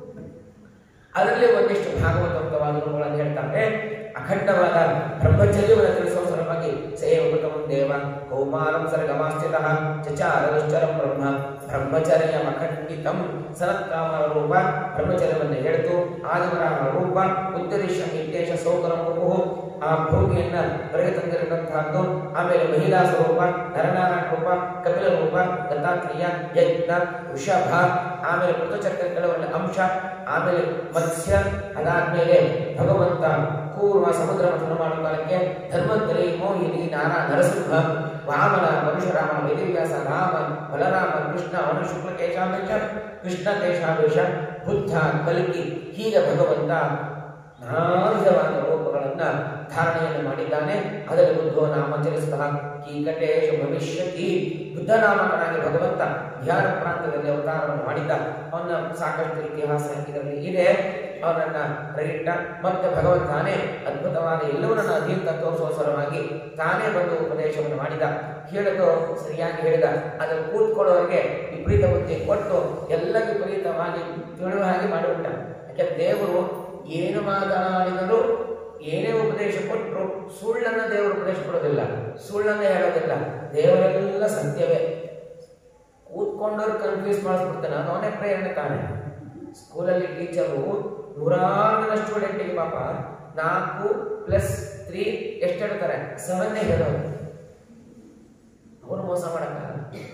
ಅದರಲ್ಲಿ ಒಂದಿಷ್ಟು ಭಾಗವತವಾದ ರೂಪಗಳನ್ನು ಹೇಳ್ತಾರೆ ಅಖಂಡವಾದ ಬ್ರಹ್ಮಚರ್ಯವನ್ನು ತಿಳಿಸುವ ಸಲುವಾಗಿ ಸೇವಕೃತಮಂ ದೇವ ಕೌಮಾರಂ ಸರ್ಗಮಾಸ್ಥಿತ ಚಚಾರ ದುಶ್ಚರಂ ಬ್ರಹ್ಮ ಬ್ರಹ್ಮಚರ್ಯ ಅಖಂಡಿತಂ ಸನತ್ಕಾಮರ ರೂಪ ಬ್ರಹ್ಮಚರ್ಯವನ್ನು ಹೇಳಿತು ಆದಿವರಾಹ ರೂಪ ಉತ್ತರಿಷ ನಿರ್ದೇಶ ಸೌಕರಂ ರೂಪು ಆ ಭೂಮಿಯನ್ನ ಹೊರಗೆ ತಂದಿರತಕ್ಕಂತಹದ್ದು ಆಮೇಲೆ ಮಹಿಳಾ ಸ್ವರೂಪ ನರನಾರಾಯಣ ರೂಪ ಕಪಿಲ ರೂಪ ದತ್ತಾತ್ರೇಯ ಯಜ್ಞ ವೃಷಭ ಆಮೇಲೆ ಮೃತಚಕ್ರ ಕೆಲವೊಂದು ಅಂಶ ಆಮೇಲೆ ಮತ್ಸ್ಯ ಅದಾದ್ಮೇಲೆ ಭಗವಂತ ಕೂರ್ಮ ಸಮುದ್ರ ಮಥನ ಮಾಡುವ ಕಾಲಕ್ಕೆ ಧನ್ವಂತರಿ ಮೋಹಿನಿ ನಾರ ನರಸಿಂಹ ವಾಮನ ಪರಶುರಾಮ ವೇದಿವ್ಯಾಸ ರಾಮ ಬಲರಾಮ ಕೃಷ್ಣ ಅವನು ಶುಕ್ಲ ಕೇಶಾವೇಶ ಕೃಷ್ಣ ಕೇಶಾವೇಶ ಬುದ್ಧ ಕಲ್ಕಿ ಹೀಗೆ ಭಗವಂತ ನಾವಿಧವಾದ ರೂಪಗಳನ್ನ ಧಾರಣೆಯನ್ನು ಮಾಡಿದ್ದಾನೆ ಅದರಲ್ಲಿ ಬುದ್ಧೋ ನಾಮ ಚಲಿಸಿದ ಕೀಕಟೇಶ ಭವಿಷ್ಯತಿ ಬುದ್ಧ ನಾಮಕನಾಗಿ ಭಗವಂತ ಧ್ಯಾನ ಪ್ರಾಂತದಲ್ಲಿ ಅವತಾರವನ್ನು ಮಾಡಿದ್ದ ಅವನ ಸಾಕಷ್ಟು ಇತಿಹಾಸ ಇದರಲ್ಲಿ ಇದೆ ಅವನನ್ನ ಪ್ರಯಿಟ್ಟ ಮತ್ತೆ ಭಗವಂತಾನೇ ಅದ್ಭುತವಾದ ಎಲ್ಲವನ್ನ ಅಧೀನ ತೋರಿಸುವ ಸಲುವಾಗಿ ತಾನೇ ಬಂದು ಉಪದೇಶವನ್ನು ಮಾಡಿದ ಹೇಳಿದ್ದು ಸರಿಯಾಗಿ ಹೇಳಿದ ಅದನ್ನು ಕೂತ್ಕೊಳ್ಳೋರಿಗೆ ವಿಪರೀತ ಬುದ್ಧಿ ಕೊಟ್ಟು ಎಲ್ಲ ವಿಪರೀತವಾಗಿ ತಿಳುವ ಹಾಗೆ ಮಾಡಿಬಿಟ್ಟ ಯಾಕೆ ದೇವರು ಏನು ಮಾತನಾಡಿದರೂ ಏನೇ ಉಪದೇಶ ಕೊಟ್ಟರು ಸುಳ್ಳನ್ನ ದೇವರು ಉಪದೇಶ ಕೊಡೋದಿಲ್ಲ ಸುಳ್ಳನ್ನ ಹೇಳೋದಿಲ್ಲ ದೇವರೆಲ್ಲ ಸತ್ಯವೇ ಕೂತ್ಕೊಂಡವ್ರು ಕನ್ಫ್ಯೂಸ್ ಮಾಡಿಸ್ಬಿಡ್ತಾನೆ ಅದು ಅವನೇ ಪ್ರೇರಣೆ ತಾನೆ ಸ್ಕೂಲಲ್ಲಿ ಟೀಚರು ನೂರಾರು ಜನ ಸ್ಟೂಡೆಂಟಿಗೆ ಪಾಪ ನಾಲ್ಕು ಪ್ಲಸ್ ತ್ರೀ ಎಷ್ಟು ಹೇಳ್ತಾರೆ ಸೆವೆನ್ನೇ ಹೇಳೋರು ಅವನು ಮೋಸ ಮಾಡಕ್ಕಾಗಲ್ಲ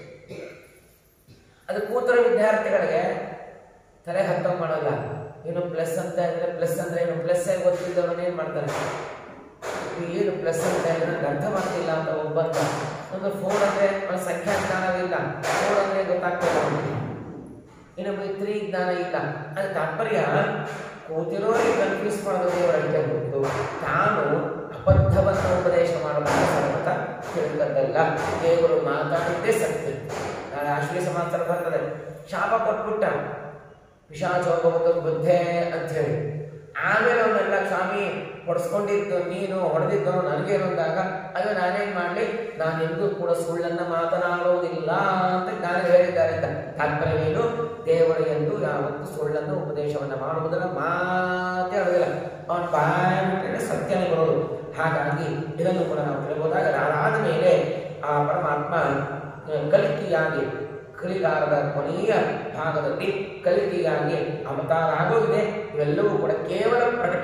ಅದು ಕೂತರ ವಿದ್ಯಾರ್ಥಿಗಳಿಗೆ ತಲೆ ಹತ್ತ ಮಾಡಲ್ಲ ಏನು ಪ್ಲಸ್ ಅಂತ ಇದ್ರೆ ಪ್ಲಸ್ ಅಂದ್ರೆ ಏನು ಪ್ಲಸ್ ಆಗಿ ಗೊತ್ತಿದ್ದವನು ಏನ್ ಮಾಡ್ತಾರೆ ಇದು ಏನು ಪ್ಲಸ್ ಅಂತ ಇದ್ರೆ ನನಗೆ ಅರ್ಥ ಮಾಡ್ತಿಲ್ಲ ಅಂತ ಒಬ್ಬಂತ ಒಂದು ಫೋರ್ ಅಂದ್ರೆ ಅವನ ಸಂಖ್ಯಾ ಜ್ಞಾನವಿಲ್ಲ ಫೋರ್ ಅಂದ್ರೆ ಗೊತ್ತಾಗ್ತದೆ ಅವನಿಗೆ ಇನ್ನೊಬ್ಬ ತ್ರೀ ಜ್ಞಾನ ಇಲ್ಲ ಅದು ತಾತ್ಪರ್ಯ ಕೂತಿರೋರಿಗೆ ಕನ್ಫ್ಯೂಸ್ ಮಾಡೋದು ದೇವರ ಅಷ್ಟೇ ಗೊತ್ತು ತಾನು ಅಬದ್ಧ ಅಬದ್ಧವನ್ನು ಉಪದೇಶ ಮಾಡೋದನ್ನು ಸರ್ವತ ತಿಳಿದದ್ದಲ್ಲ ದೇವರು ಮಾತಾಡಿದ್ದೇ ಸತ್ಯ ನಾಳೆ ಆಶ್ಲೇಷ ಮಾತ್ರ ಬರ್ತದೆ ಶಾಪ ಕೊಟ್ಬಿಟ್ಟ ಪಿಶಾಚೋಪವತ್ತು ಬುದ್ಧೆ ಅಂತ ಹೇಳಿ ಆಮೇಲೆ ಅವನ್ನೆಲ್ಲ ಸ್ವಾಮಿ ಹೊಡೆಸ್ಕೊಂಡಿದ್ದು ನೀನು ಹೊಡೆದಿದ್ದು ನನಗೇನು ಅಂದಾಗ ಅಯ್ಯೋ ನಾನೇನ್ ಮಾಡ್ಲಿ ನಾನು ಎಂದೂ ಕೂಡ ಸುಳ್ಳನ್ನ ಮಾತನಾಡುವುದಿಲ್ಲ ಅಂತ ನಾನು ಹೇಳಿದ್ದಾರೆ ಅಂತ ತಾತ್ಪರ್ಯವೇನು ದೇವರು ಎಂದು ಯಾವತ್ತು ಸುಳ್ಳನ್ನು ಉಪದೇಶವನ್ನ ಮಾಡುವುದನ್ನ ಮಾತೇ ಆಡುವುದಿಲ್ಲ ಅವನ ಬಾಯ ಬಿಟ್ಟರೆ ಸತ್ಯನೇ ಬರೋದು ಹಾಗಾಗಿ ಇದನ್ನು ಕೂಡ ನಾವು ತಿಳ್ಬೋದಾಗ ಅದಾದ ಮೇಲೆ ಆ ಪರಮಾತ್ಮ ಆ, ಕಲ್ಕಿಯಾಗಿ ಕಲಿಗಾರದ ಕೊನೆಯ ಭಾಗದಲ್ಲಿ ಕಲಿಕೆಯಾಗಿ ಅವತಾರ ಆಗೋಗಿದೆ ಇವೆಲ್ಲವೂ ಕೂಡ ಕೇವಲ ಪ್ರಕಟ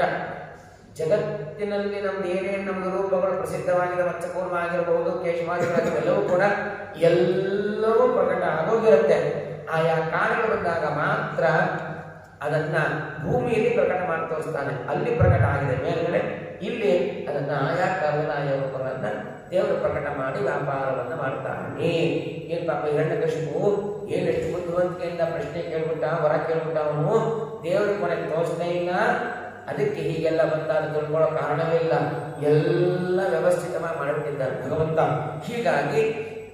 ಜಗತ್ತಿನಲ್ಲಿ ನಮ್ದು ಏನೇನು ನಮ್ದು ರೂಪಗಳು ಪ್ರಸಿದ್ಧವಾಗಿದೆ ಮತ್ಸ್ಯಪೂರ್ವ ಆಗಿರಬಹುದು ಕೇಶವಾದಿಗಳಾಗಿರಬಹುದು ಎಲ್ಲವೂ ಕೂಡ ಎಲ್ಲವೂ ಪ್ರಕಟ ಆಗೋಗಿರುತ್ತೆ ಆಯಾ ಕಾಲಗಳು ಬಂದಾಗ ಮಾತ್ರ ಅದನ್ನ ಭೂಮಿಯಲ್ಲಿ ಪ್ರಕಟ ಮಾಡಿ ತೋರಿಸ್ತಾನೆ ಅಲ್ಲಿ ಪ್ರಕಟ ಆಗಿದೆ ಮೇಲ್ಗಡೆ ಇಲ್ಲಿ ಅದನ್ನ ಆಯಾ ಕಾಲದ ಆಯಾ ರೂಪಗಳನ್ನ ದೇವರು ಪ್ರಕಟ ಮಾಡಿ ವ್ಯಾಪಾರವನ್ನ ಮಾಡ್ತಾನೆ ಏನ್ ಪಾಪ ಹಿರಣ್ಯಕಶಿಪು ಏನ್ ಎಷ್ಟು ಬುದ್ಧಿವಂತಿಕೆಯಿಂದ ಪ್ರಶ್ನೆ ಕೇಳ್ಬಿಟ್ಟ ವರ ಕೇಳ್ಬಿಟ್ಟ ಅವನು ದೇವರು ಕೊನೆಗೆ ತೋರಿಸ್ತಾ ಇಲ್ಲ ಅದಕ್ಕೆ ಹೀಗೆಲ್ಲ ಬಂದಾದ ತಿಳ್ಕೊಳ್ಳೋ ಕಾರಣವೇ ಇಲ್ಲ ಎಲ್ಲ ವ್ಯವಸ್ಥಿತವಾಗಿ ಮಾಡಿಬಿಟ್ಟಿದ್ದಾನೆ ಭಗವಂತ ಹೀಗಾಗಿ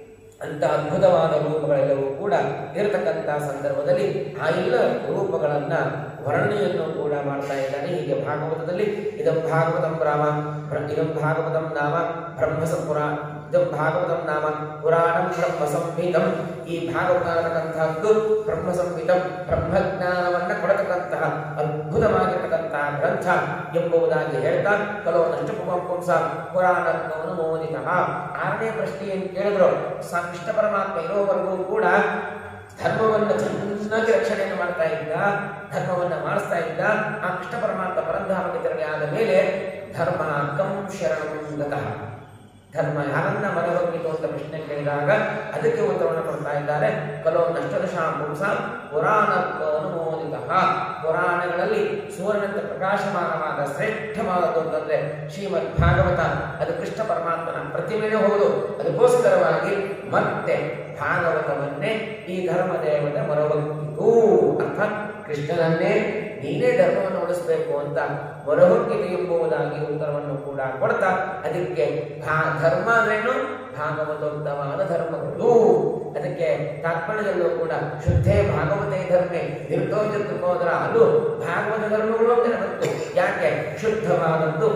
ಅಂತ ಅದ್ಭುತವಾದ ರೂಪಗಳೆಲ್ಲವೂ ಕೂಡ ಇರತಕ್ಕಂಥ ಸಂದರ್ಭದಲ್ಲಿ ಆ ಎಲ್ಲ ರೂಪಗಳನ್ನ ವರ್ಣನೆಯನ್ನು ಕೂಡ ಮಾಡ್ತಾ ಇದ್ದಾನೆ ಹೀಗೆ ಭಾಗವತದಲ್ಲಿ ಇದಂ ಭಾಗವತಂ ರಾಮ ಬ್ರ- ಇದಂ ಭಾಗವತಂ ನಾಮ ಬ್ರಹ್ಮಸಪುರ ಇದಂ ಭಾಗವತಂ ನಾಮ ಪುರಾಣಂ ಬ್ರಹ್ಮ ಸಂಹಿತಂ ಈ ಭಾಗವತ ಅನ್ನತಕ್ಕಂಥದ್ದು ಬ್ರಹ್ಮ ಸಂಹಿತಂ ಬ್ರಹ್ಮಜ್ಞಾನವನ್ನ ಕೊಡತಕ್ಕಂತಹ ಅದ್ಭುತವಾಗಿರ್ತಕ್ಕಂತಹ ಗ್ರಂಥ ಎಂಬುದಾಗಿ ಹೇಳ್ತಾ ಕೆಲವು ನಷ್ಟಪುಂಸ ಪುರಾಣತ್ವವನ್ನು ಮೋದಿತ ಆರನೇ ಪ್ರಶ್ನೆ ಏನು ಕೇಳಿದ್ರು ಸ ಕೃಷ್ಣ ಪರಮಾತ್ಮ ಇರೋವರೆಗೂ ಕೂಡ ಧರ್ಮವನ್ನು ಚೆನ್ನಾಗಿ ರಕ್ಷಣೆಯನ್ನು ಮಾಡ್ತಾ ಇದ್ದ ಧರ್ಮವನ್ನ ಮಾಡಿಸ್ತಾ ಇದ್ದ ಆ ಕೃಷ್ಣ ಪರಮಾತ್ಮ ಪರಂಧಾಮಕ್ಕೆ ತೆರಳಿ ಆದ ಮೇಲೆ ಧರ್ಮ ಕಂ ಶರಣಂ ಗತಃ ಧರ್ಮ ಯಾರನ್ನ ಮೊರೆ ಹೋಗಿತು ಅಂತ ಪ್ರಶ್ನೆ ಕೇಳಿದಾಗ ಅದಕ್ಕೆ ಉತ್ತರವನ್ನು ಕೊಡ್ತಾ ಇದ್ದಾರೆ ಕೆಲವು ನಷ್ಟದಶಾಂಶ ಪುರಾಣತ್ವವನ್ನು ಮೋದಿತ ಪುರಾಣಗಳಲ್ಲಿ ಸುವರ್ಣಂತ ಪ್ರಕಾಶಮಾನವಾದ ಶ್ರೇಷ್ಠವಾದದ್ದು ಅಂತಂದ್ರೆ ಶ್ರೀಮದ್ ಭಾಗವತ ಅದು ಕೃಷ್ಣ ಪರಮಾತ್ಮನ ಪ್ರತಿಮೆಯೇ ಹೌದು ಅದಕ್ಕೋಸ್ಕರವಾಗಿ ಮತ್ತೆ ಭಾಗವತವನ್ನೇ ಈ ಧರ್ಮ ದೇವತೆ ಮೊರಹೊಕ್ಕಿತು ಅರ್ಥಾತ್ ಕೃಷ್ಣನನ್ನೇ ನೀನೇ ಧರ್ಮವನ್ನು ಉಳಿಸಬೇಕು ಅಂತ ಮೊರಹೊಕ್ಕಿತು ಎಂಬುದಾಗಿ ಉತ್ತರವನ್ನು ಕೂಡ ಕೊಡ್ತಾ ಅದಕ್ಕೆ ಭಾ- ಧರ್ಮ ಅಂದ್ರೇನು ಭಾಗವತೋಕ್ತವಾದ ಧರ್ಮಗಳು ಅದಕ್ಕೆ ತಾತ್ಪರ್ಯದಲ್ಲೂ ಕೂಡ ಶುದ್ಧೇ ಭಾಗವತೇ ಧರ್ಮೆ ನಿರ್ದೋಷ ಅದು ಭಾಗವತ ಧರ್ಮಗಳು ಅಂತ ಬಂತು ಯಾಕೆ ಶುದ್ಧವಾದದ್ದು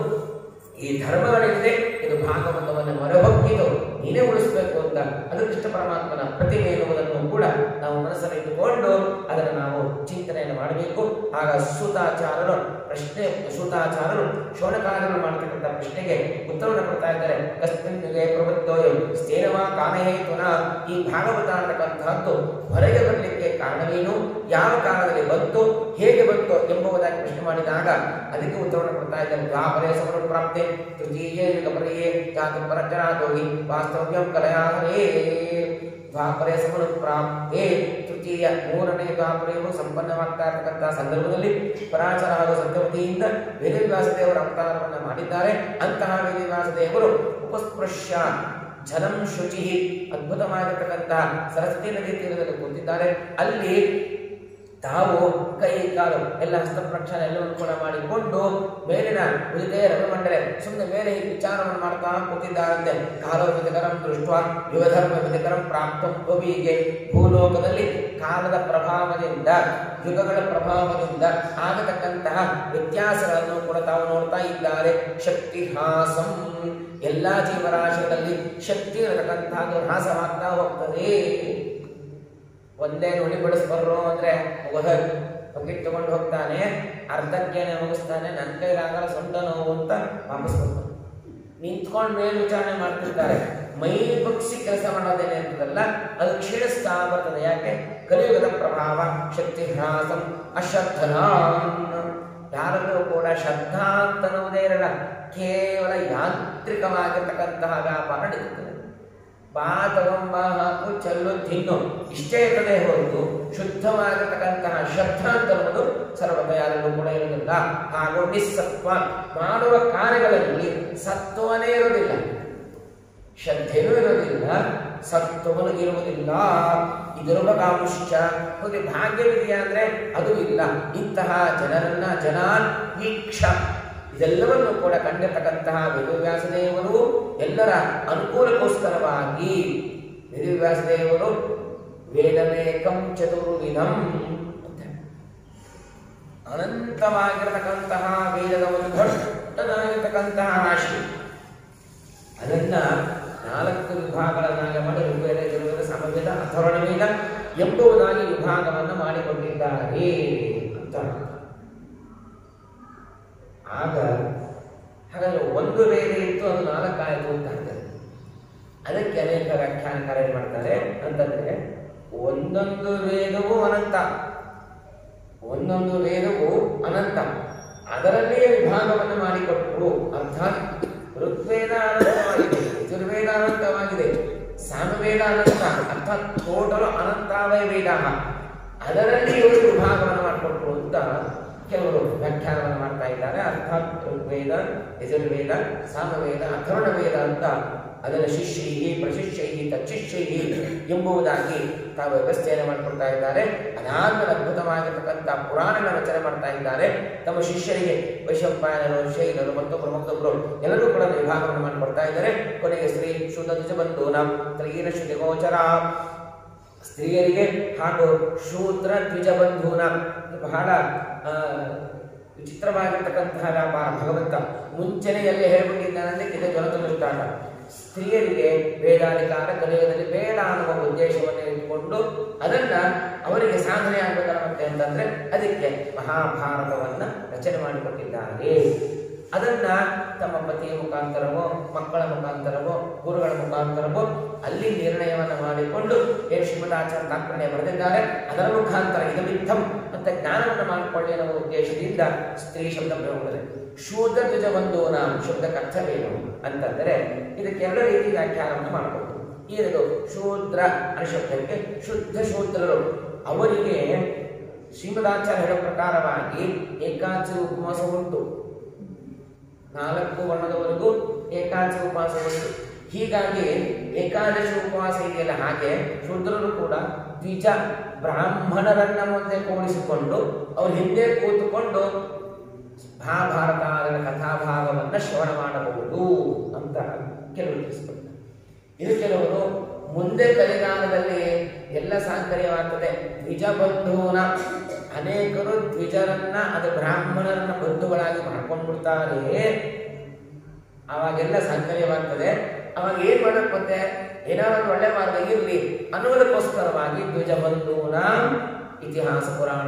ಈ ಧರ್ಮಗಳಿದೆ ಇದು ಭಾಗವತವನ್ನು ಮೊರೆಹೊಕ್ಕಿದು ನೀನೇ ಉಳಿಸಬೇಕು ಅಂತ ಅದು ಕೃಷ್ಣ ಪರಮಾತ್ಮನ ಪ್ರತಿಮೆ ಎನ್ನುವುದನ್ನು ಕೂಡ ನಾವು ಮನಸ್ಸಲ್ಲಿ ಇಟ್ಟುಕೊಂಡು ಅದನ್ನು ನಾವು ಚಿಂತನೆಯನ್ನು ಮಾಡಬೇಕು ಆಗ ಸೂತಾಚಾರರು ಪ್ರಶ್ನೆ ಸೂತಾಚಾರರು ಶೋಣಕಾರರು ಮಾಡತಕ್ಕಂಥ ಪ್ರಶ್ನೆಗೆ ಉತ್ತರವನ್ನು ಕೊಡ್ತಾ ಇದ್ದಾರೆ ಕಸ್ಮಿನ್ ಯುಗೆ ಪ್ರವೃತ್ತೋಯು ಸ್ಥೇನವಾ ಕಾಮಹೇತುನ ಈ ಭಾಗವತ ಅನ್ನತಕ್ಕಂತಹದ್ದು ಹೊರಗೆ ಬರಲಿಕ್ಕೆ ಕಾರಣವೇನು ಯಾವ ಕಾಲದಲ್ಲಿ ಬಂತು ಹೇಗೆ ಬಂತು ಎಂಬುದಾಗಿ ಪ್ರಶ್ನೆ ಮಾಡಿದಾಗ ಅದಕ್ಕೆ ಉತ್ತರವನ್ನು ಕೊಡ್ತಾ ಇದ್ದಾರೆ ದ್ವಾಪರೇ ಸಮರ ಪ್ರಾಪ್ತೆ ತೃತೀಯೇ ಯುಗಪರ್ಯೇ ಜಾತಿ ಪರಚರಾದೋಗಿ ವಾಸ್ತವ್ಯಂ ಕಲಯಾಹರೇ ದ್ವಾಪರೇ ಸಮರ ಪ್ರಾಪ್ತೆ ತೃತೀಯ ಮೂರನೇ ದ್ವಾಪರೆಯು ಸಂಪನ್ನವಾಗ್ತಾ ಇರತಕ್ಕಂತಹ ಸಂದರ್ಭದಲ್ಲಿ ಪರಾಚರ ಹಾಗೂ ಸತ್ಯವತಿಯಿಂದ ವೇದವ್ಯಾಸ ದೇವರ ಅವತಾರವನ್ನು ಮಾಡಿದ್ದಾರೆ ಅಂತಹ ವೇದವ್ಯಾಸ ದೇವರು ಉಪಸ್ಪೃಶ್ಯ ಜಲಂ ಶುಚಿ ಅದ್ಭುತವಾಗಿರ್ತಕ್ಕಂತಹ ಸರಸ್ವತಿ ನದಿ ತೀರದಲ್ಲಿ ಕೂತಿದ್ದಾರೆ ಅಲ್ಲಿ ತಾವು ಕೈ ಕಾಲು ಎಲ್ಲ ಹಸ್ತಪ್ರಕ್ಷಾಲ ಎಲ್ಲವನ್ನು ಕೂಡ ಮಾಡಿಕೊಂಡು ಮೇಲಿನ ಉಳಿದೇ ರವಿಮಂಡಲೆ ಸುಮ್ಮನೆ ಮೇಲೆ ಈ ವಿಚಾರವನ್ನು ಮಾಡ್ತಾ ಕೂತಿದ್ದಾರಂತೆ ಕಾಲೋ ವಿಧಕರಂ ದೃಷ್ಟ ಯುಗಧರ್ಮ ವಿಧಕರಂ ಪ್ರಾಪ್ತಂ ಭುವಿಗೆ ಭೂಲೋಕದಲ್ಲಿ ಕಾಲದ ಪ್ರಭಾವದಿಂದ ಯುಗಗಳ ಪ್ರಭಾವದಿಂದ ಆಗತಕ್ಕಂತಹ ವ್ಯತ್ಯಾಸಗಳನ್ನು ಕೂಡ ತಾವು ನೋಡ್ತಾ ಇದ್ದಾರೆ ಶಕ್ತಿ ಹಾಸಂ ಎಲ್ಲಾ ಜೀವರಾಶಿಗಳಲ್ಲಿ ಶಕ್ತಿ ಇರತಕ್ಕಂತಹ ಹ್ರಾಸವಾಗ್ತಾ ಹೋಗ್ತದೆ ಒಂದೇ ನುಡಿ ಬಳಸ್ಬರ್ರು ಅಂದ್ರೆ ಮುಗಿದ ಬಕೆಟ್ ತಗೊಂಡು ಹೋಗ್ತಾನೆ ಅರ್ಧಕ್ಕೇನೆ ಮುಗಿಸ್ತಾನೆ ನನ್ನ ಕೈಲಾಗಲ್ಲ ಸೊಂಟ ನೋವು ಅಂತ ವಾಪಸ್ ಬರ್ತಾನೆ ನಿಂತ್ಕೊಂಡು ಮೇಲ್ವಿಚಾರಣೆ ಮಾಡ್ತಿರ್ತಾರೆ ಮೈ ಬಗ್ಸಿ ಕೆಲಸ ಮಾಡೋದೇನೆ ಅಂತದಲ್ಲ ಅದು ಕ್ಷೀಣಿಸ್ತಾ ಬರ್ತದೆ ಯಾಕೆ ಕಲಿಯುಗದ ಪ್ರಭಾವ ಶಕ್ತಿ ಹ್ರಾಸಂ ಅಶ್ರದ್ಧನ ಯಾರಲ್ಲೂ ಕೂಡ ಶ್ರದ್ಧಾ ಅಂತನ್ನುವುದೇ ಇರಲ್ಲ ಕೇವಲ ಯಾಂತ್ರಿಕವಾಗಿರ್ತಕ್ಕಂತಹ ವ್ಯಾಪಾರ ನಡೀತದೆ ಬಾ ತಗೊಂಬ ಹಾಕು ಚೆಲ್ಲು ತಿನ್ನು ಇಷ್ಟೇ ಇರ್ತದೆ ಹೊರತು ಶುದ್ಧವಾಗಿರ್ತಕ್ಕಂತಹ ಶ್ರದ್ಧಾ ಅಂತ ಅನ್ನೋದು ಸರ್ವತ ಯಾರಲ್ಲೂ ಕೂಡ ಇರುವುದಿಲ್ಲ ಹಾಗೂ ನಿಸ್ಸತ್ವ ಮಾಡುವ ಕಾರ್ಯಗಳಲ್ಲಿ ಸತ್ವನೇ ಇರುವುದಿಲ್ಲ ಶ್ರದ್ಧೆಯೂ ಇರುವುದಿಲ್ಲ ಸತ್ವನು ಇರುವುದಿಲ್ಲ ಇದಿರುವಕಾಂಶ ಹೋಗಿ ಭಾಗ್ಯವಿದೆಯಾ ಅಂದ್ರೆ ಅದು ಇಲ್ಲ ಇಂತಹ ಜನರನ್ನ ಜನಾನ್ ವೀಕ್ಷ ಇದೆಲ್ಲವನ್ನು ಕೂಡ ಕಂಡಿರ್ತಕ್ಕಂತಹ ವೇದವ್ಯಾಸದೇವರು ಎಲ್ಲರ ಅನುಕೂಲಕ್ಕೋಸ್ಕರವಾಗಿ ವೇದವ್ಯಾಸದೇವರು ವೇದಮೇಕಂ ಚತುರ್ವಿಧಂ ಅಂತ ಅನಂತವಾಗಿರತಕ್ಕಂತಹ ವೇದದ ಒಂದು ದೊಡ್ಡದಾಗಿರ್ತಕ್ಕಂತಹ ರಾಶಿ ಅದನ್ನ ನಾಲ್ಕು ವಿಭಾಗಗಳನ್ನಾಗಿ ಮಾಡಿ ಋಗ್ವೇದ ಯಜುರ್ವೇದ ಸಮವೇದ ಅಥರ್ವಣವೇದ ಎಂಬುದಾಗಿ ವಿಭಾಗವನ್ನು ಮಾಡಿಕೊಂಡಿದ್ದಾರೆ ಅಂತ ಆಗ ಹಾಗಾದ್ರೆ ಒಂದು ವೇದ ಇತ್ತು ಅದು ನಾಲ್ಕಾಯಿತು ಅಂತ ಆಗ್ತದೆ ಅದಕ್ಕೆ ಅನೇಕ ವ್ಯಾಖ್ಯಾನಕಾರ ಏನ್ ಮಾಡ್ತಾರೆ ಅಂತಂದ್ರೆ ಒಂದೊಂದು ವೇದವೂ ಅನಂತ ಒಂದೊಂದು ವೇದವು ಅನಂತ ಅದರಲ್ಲಿಯೇ ವಿಭಾಗವನ್ನು ಮಾಡಿಕೊಟ್ಟರು ಅರ್ಥಾತ್ ಋಗ್ವೇದ ಅನಂತವಾಗಿದೆ ಯಜುರ್ವೇದ ಅನಂತವಾಗಿದೆ ಸಾಮವೇದ ಅನಂತ ಅರ್ಥಾತ್ ಟೋಟಲ್ ಅನಂತಾವಯ ವೇದ ಅದರಲ್ಲಿ ಇವರು ವಿಭಾಗವನ್ನು ಮಾಡಿಕೊಟ್ರು ಅಂತ ಕೆಲವರು ವ್ಯಾಖ್ಯಾನವನ್ನು ಮಾಡ್ತಾ ಇದ್ದಾರೆ ಅರ್ಥಾತ್ ಋಗ್ವೇದ ಯಜುರ್ವೇದ ಸಾಮವೇದ ಅಥರ್ಣ ವೇದ ಅಂತ ಅದನ್ನು ಶಿಷ್ಯೈಹಿ ಪ್ರಶಿಷ್ಯೈಹಿ ತಚ್ಚಿಷ್ಯೈಹಿ ಎಂಬುದಾಗಿ ತಾವು ವ್ಯವಸ್ಥೆಯನ್ನು ಮಾಡಿಕೊಡ್ತಾ ಇದ್ದಾರೆ ಅದಾದ್ಮೇಲೆ ಅದ್ಭುತವಾಗಿರ್ತಕ್ಕಂಥ ಪುರಾಣಗಳ ರಚನೆ ಮಾಡ್ತಾ ಇದ್ದಾರೆ ತಮ್ಮ ಶಿಷ್ಯರಿಗೆ ವೈಶಂಪಾಯನರು ಶೈಲರು ಮತ್ತೊಬ್ಬರು ಮತ್ತೊಬ್ಬರು ಎಲ್ಲರೂ ಕೂಡ ವಿಭಾಗವನ್ನು ಮಾಡಿಕೊಡ್ತಾ ಇದ್ದಾರೆ ಕೊನೆಗೆ ಶ್ರೀ ಶುದ್ಧ ದ್ವಿಜಬಂಧು ನಮ್ ತ್ರೀನ ಶ್ರುತಿ ಗೋಚರ ಸ್ತ್ರೀಯರಿಗೆ ಹಾಗೂ ಶೂದ್ರ ದ್ವಿಜಬಂಧೂನ ಬಹಳ ಆ, ವಿಚಿತ್ರವಾಗಿರ್ತಕ್ಕಂತಹ ವ್ಯಾಪಾರ ಭಗವಂತ ಮುಂಚೆನೆ ಎಲ್ಲಿ ಹೇಳ್ಬಿಟ್ಟಿದ್ದಾನಂದ್ರೆ ಇದು ದೊರಕನುಷ್ಠಾನ ಸ್ತ್ರೀಯರಿಗೆ ವೇದಾಧಿಕಾರ ಕಲಿಯುವುದರಲ್ಲಿ ಬೇಡ ಅನ್ನುವ ಉದ್ದೇಶವನ್ನು ಇಟ್ಟುಕೊಂಡು ಅದನ್ನ ಅವರಿಗೆ ಸಾಧನೆ ಆಗಬೇಕಲ್ಲ ಮತ್ತೆ ಅಂತಂದ್ರೆ ಅದಕ್ಕೆ ಮಹಾಭಾರತವನ್ನ ರಚನೆ ಮಾಡಿಕೊಟ್ಟಿದ್ದಾರೆ ಅದನ್ನ ತಮ್ಮ ಪತಿಯ ಮುಖಾಂತರವೋ ಮಕ್ಕಳ ಮುಖಾಂತರವೋ ಗುರುಗಳ ಮುಖಾಂತರವೋ ಅಲ್ಲಿ ನಿರ್ಣಯವನ್ನು ಮಾಡಿಕೊಂಡು ಏನು ಶ್ರೀಮದಾಚಾರ್ಯ ತಾತ್ಪರ್ಯ ಬರೆದಿದ್ದಾರೆ ಅದರ ಮುಖಾಂತರ ಇದು ಮಿಥಂ ಅಂತ ಜ್ಞಾನವನ್ನು ಮಾಡಿಕೊಳ್ಳಿ ಅನ್ನೋ ಉದ್ದೇಶದಿಂದ ಸ್ತ್ರೀ ಶಬ್ದ ಪ್ರಯೋಗದಲ್ಲಿ ಶೂದ್ರ ದ್ವಿಜ ಒಂದು ನಾಮ ಶಬ್ದಕ್ಕೆ ಅರ್ಥವೇನು ಅಂತಂದರೆ ಇದಕ್ಕೆ ಎರಡು ರೀತಿ ವ್ಯಾಖ್ಯಾನವನ್ನು ಮಾಡಬಹುದು ಇದು ಶೂದ್ರ ಅನ್ನೋ ಶಬ್ದಕ್ಕೆ ಶುದ್ಧ ಶೂದ್ರರು ಅವರಿಗೆ ಶ್ರೀಮದಾಚಾರ್ಯ ಹೇಳೋ ಪ್ರಕಾರವಾಗಿ ಏಕಾಚಿ ಉಪವಾಸ ಉಂಟು ನಾಲ್ಕು ವರ್ಣದವರೆಗೂ ಏಕಾದಶಿ ಉಪವಾಸ ಉಂಟು ಹೀಗಾಗಿ ಏಕಾದಶಿ ಉಪವಾಸ ಇದೆಯಲ್ಲ ಹಾಗೆ ಶೂದ್ರರು ಕೂಡ ದ್ವಿಜ ಬ್ರಾಹ್ಮಣರನ್ನ ಮುಂದೆ ಕೂಡಿಸಿಕೊಂಡು ಅವ್ರ ಹಿಂದೆ ಕೂತುಕೊಂಡು ಮಹಾಭಾರತ ಅದರ ಕಥಾಭಾಗವನ್ನು ಶ್ರವಣ ಮಾಡಬಹುದು ಅಂತ ಕೆಲವರು ತಿಳಿಸ್ಕೊಡ್ತಾರೆ ಇದು ಕೆಲವರು ಮುಂದೆ ಕಲಿಗಾಲದಲ್ಲಿ ಎಲ್ಲ ಸಾಂಕರ್ಯವಾಗ್ತದೆ ದ್ವಿಜ ಬಂಧುವನ ಅನೇಕರು ದ್ವಿಜರನ್ನ ಅದು ಬ್ರಾಹ್ಮಣರನ್ನ ಬಂಧುಗಳಾಗಿ ಮಾಡ್ಕೊಂಡ್ಬಿಡ್ತಾರೆ ಅವಾಗೆಲ್ಲ ಸಾಂಕರ್ಯವಾಗ್ತದೆ ಅವಾಗ ಏನ್ ಮಾಡಕ್ ಮತ್ತೆ ಏನಾದ್ರು ಒಂದು ಒಳ್ಳೆ ಮಾರ್ಗ ಇರ್ಲಿ ಅನ್ನೋದಕ್ಕೋಸ್ಕರವಾಗಿ ದ್ವಿಜ ಬಂಧುವನ ಇತಿಹಾಸ ಪುರಾಣ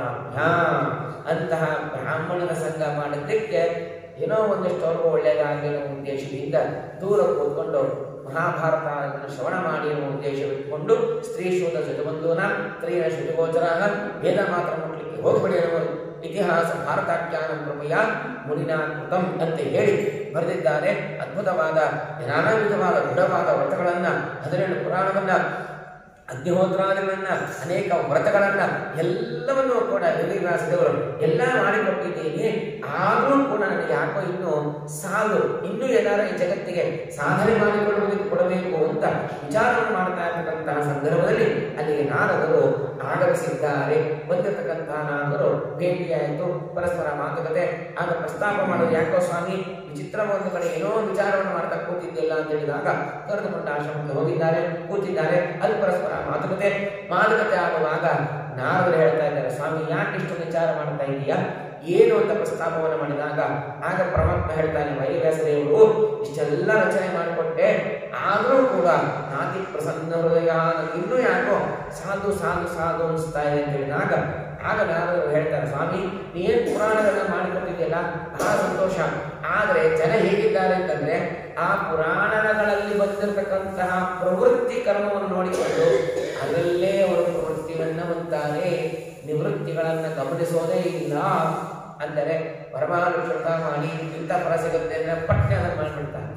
ಅಂತಹ ಬ್ರಾಹ್ಮಣರ ಸಂಘ ಮಾಡಿದ್ದಕ್ಕೆ ಏನೋ ಒಂದಿಷ್ಟು ಅವ್ರಿಗೂ ಒಳ್ಳೆಯದಾಗಲಿ ಅನ್ನೋ ಉದ್ದೇಶದಿಂದ ದೂರ ಕೂತ್ಕೊಂಡು ಮಹಾಭಾರತ ಅದನ್ನು ಶ್ರವಣ ಮಾಡಿ ಅನ್ನೋ ಉದ್ದೇಶವಿಟ್ಟುಕೊಂಡು ಸ್ತ್ರೀ ಶೂದ್ರ ಶತಬಂಧುವನ ಸ್ತ್ರೀಯ ಶುಚಿಗೋಚರಾಗ ವೇದ ಮಾತ್ರ ಮುಟ್ಲಿಕ್ಕೆ ಹೋಗ್ಬೇಡಿ ಅನ್ನೋ ಇತಿಹಾಸ ಭಾರತಾಖ್ಯಾನ ಕೃಪೆಯ ಮುನಿನಾ ಕೃತಂ ಅಂತ ಹೇಳಿ ಬರೆದಿದ್ದಾರೆ ಅದ್ಭುತವಾದ ನಾನಾ ವಿಧವಾದ ದೃಢವಾದ ವ್ರತಗಳನ್ನ ಹದಿನೆಂಟು ಪುರಾಣವನ್ನ ಅಗ್ನಿಹೋತ್ರಾದಿಗಳನ್ನ ಅನೇಕ ವ್ರತಗಳನ್ನ ಎಲ್ಲವನ್ನೂ ಕೂಡ ರವಿವ್ಯಾಸದೇವರು ಎಲ್ಲ ಮಾಡಿಕೊಟ್ಟಿದ್ದೀನಿ ಆದರೂ ಕೂಡ ನನಗೆ ಯಾಕೋ ಇನ್ನು ಸಾಲು ಇನ್ನೂ ಏನಾರ ಈ ಜಗತ್ತಿಗೆ ಸಾಧನೆ ಮಾಡಿಕೊಳ್ಳುವುದಕ್ಕೆ ಕೊಡಬೇಕು ಅಂತ ವಿಚಾರವನ್ನು ಮಾಡ್ತಾ ಇರ್ತಕ್ಕಂತಹ ಸಂದರ್ಭದಲ್ಲಿ ಅಲ್ಲಿಗೆ ನಾರದರು ಆಗಮಿಸಿದ್ದಾರೆ ಬಂದಿರತಕ್ಕಂತಹ ನಾರದರು ಭೇಟಿಯಾಯಿತು ಪರಸ್ಪರ ಮಾತುಕತೆ ಆಗ ಪ್ರಸ್ತಾಪ ಮಾಡೋದು ಯಾಕೋ ಸ್ವಾಮಿ ವಿಚಿತ್ರ ಒಂದು ಕಡೆ ಏನೋ ಒಂದು ವಿಚಾರವನ್ನು ಮಾಡ್ತಾ ಕೂತಿದ್ದಿಲ್ಲ ಅಂತ ಹೇಳಿದಾಗ ಕರೆದುಕೊಂಡ ಆಶ್ರಮಕ್ಕೆ ಹೋಗಿದ್ದಾರೆ ಕೂತಿದ್ದಾರೆ ಅಲ್ಲಿ ಪರಸ್ಪರ ಮಾತುಕತೆ ಮಾತುಕತೆ ಆಗುವಾಗ ನಾರದರು ಹೇಳ್ತಾ ಇದ್ದಾರೆ ಸ್ವಾಮಿ ಯಾಕೆ ಇಷ್ಟು ವಿಚಾರ ಮಾಡ್ತಾ ಇದೀಯಾ ಏನು ಅಂತ ಪ್ರಸ್ತಾಪವನ್ನು ಮಾಡಿದಾಗ ಆಗ ಪರಮಾತ್ಮ ಹೇಳ್ತಾನೆ ವೈವ್ಯಾಸದೇವರು ಇಷ್ಟೆಲ್ಲ ರಚನೆ ಮಾಡಿಕೊಟ್ಟೆ ಆದರೂ ಕೂಡ ನಾತಿ ಪ್ರಸನ್ನ ಹೃದಯ ನನಗೆ ಇನ್ನೂ ಯಾಕೋ ಸಾಧು ಸಾಧು ಸಾಧು ಅನಿಸ್ತಾ ಇದೆ ಅಂತ ಹೇಳಿದಾಗ ಆಗ ನಾರದರು ಹೇಳ್ತಾರೆ ಸ್ವಾಮಿ ನೀನ್ ಪುರಾಣಗಳನ್ನ ಮಾಡಿಕೊಟ್ಟಿದ್ಯಲ್ಲ ಬಹಳ ಸಂತೋಷ ಆದರೆ ಜನ ಹೇಗಿದ್ದಾರೆ ಅಂತಂದ್ರೆ ಆ ಪುರಾಣಗಳಲ್ಲಿ ಬಂದಿರತಕ್ಕಂತಹ ಪ್ರವೃತ್ತಿ ಕರ್ಮವನ್ನು ನೋಡಿಕೊಂಡು ಅದರಲ್ಲೇ ಅವರು ಪ್ರವೃತ್ತಿಯನ್ನ ಹೊಂತಾರೆ ನಿವೃತ್ತಿಗಳನ್ನ ಗಮನಿಸೋದೇ ಇಲ್ಲ ಅಂದರೆ ಪರಮಾನುಷತ ಮಾಡಿ ಇಂಥ ಫಲ ಸಿಗುತ್ತೆ ಅಂದ್ರೆ ಪಟ್ಟೆ ಅದನ್ನು ಮಾಡಿಬಿಡ್ತಾರೆ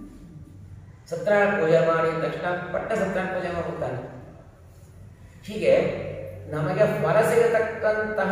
ಸತ್ಯನಾರಾಯಣ ಪೂಜೆ ಮಾಡಿ ತಕ್ಷಣ ಪಟ್ಟ ಸತ್ಯನಾರಾಯಣ ಪೂಜೆ ಮಾಡ್ಬಿಡ್ತಾರೆ ಹೀಗೆ ನಮಗೆ ಫಲ ಸಿಗತಕ್ಕಂತಹ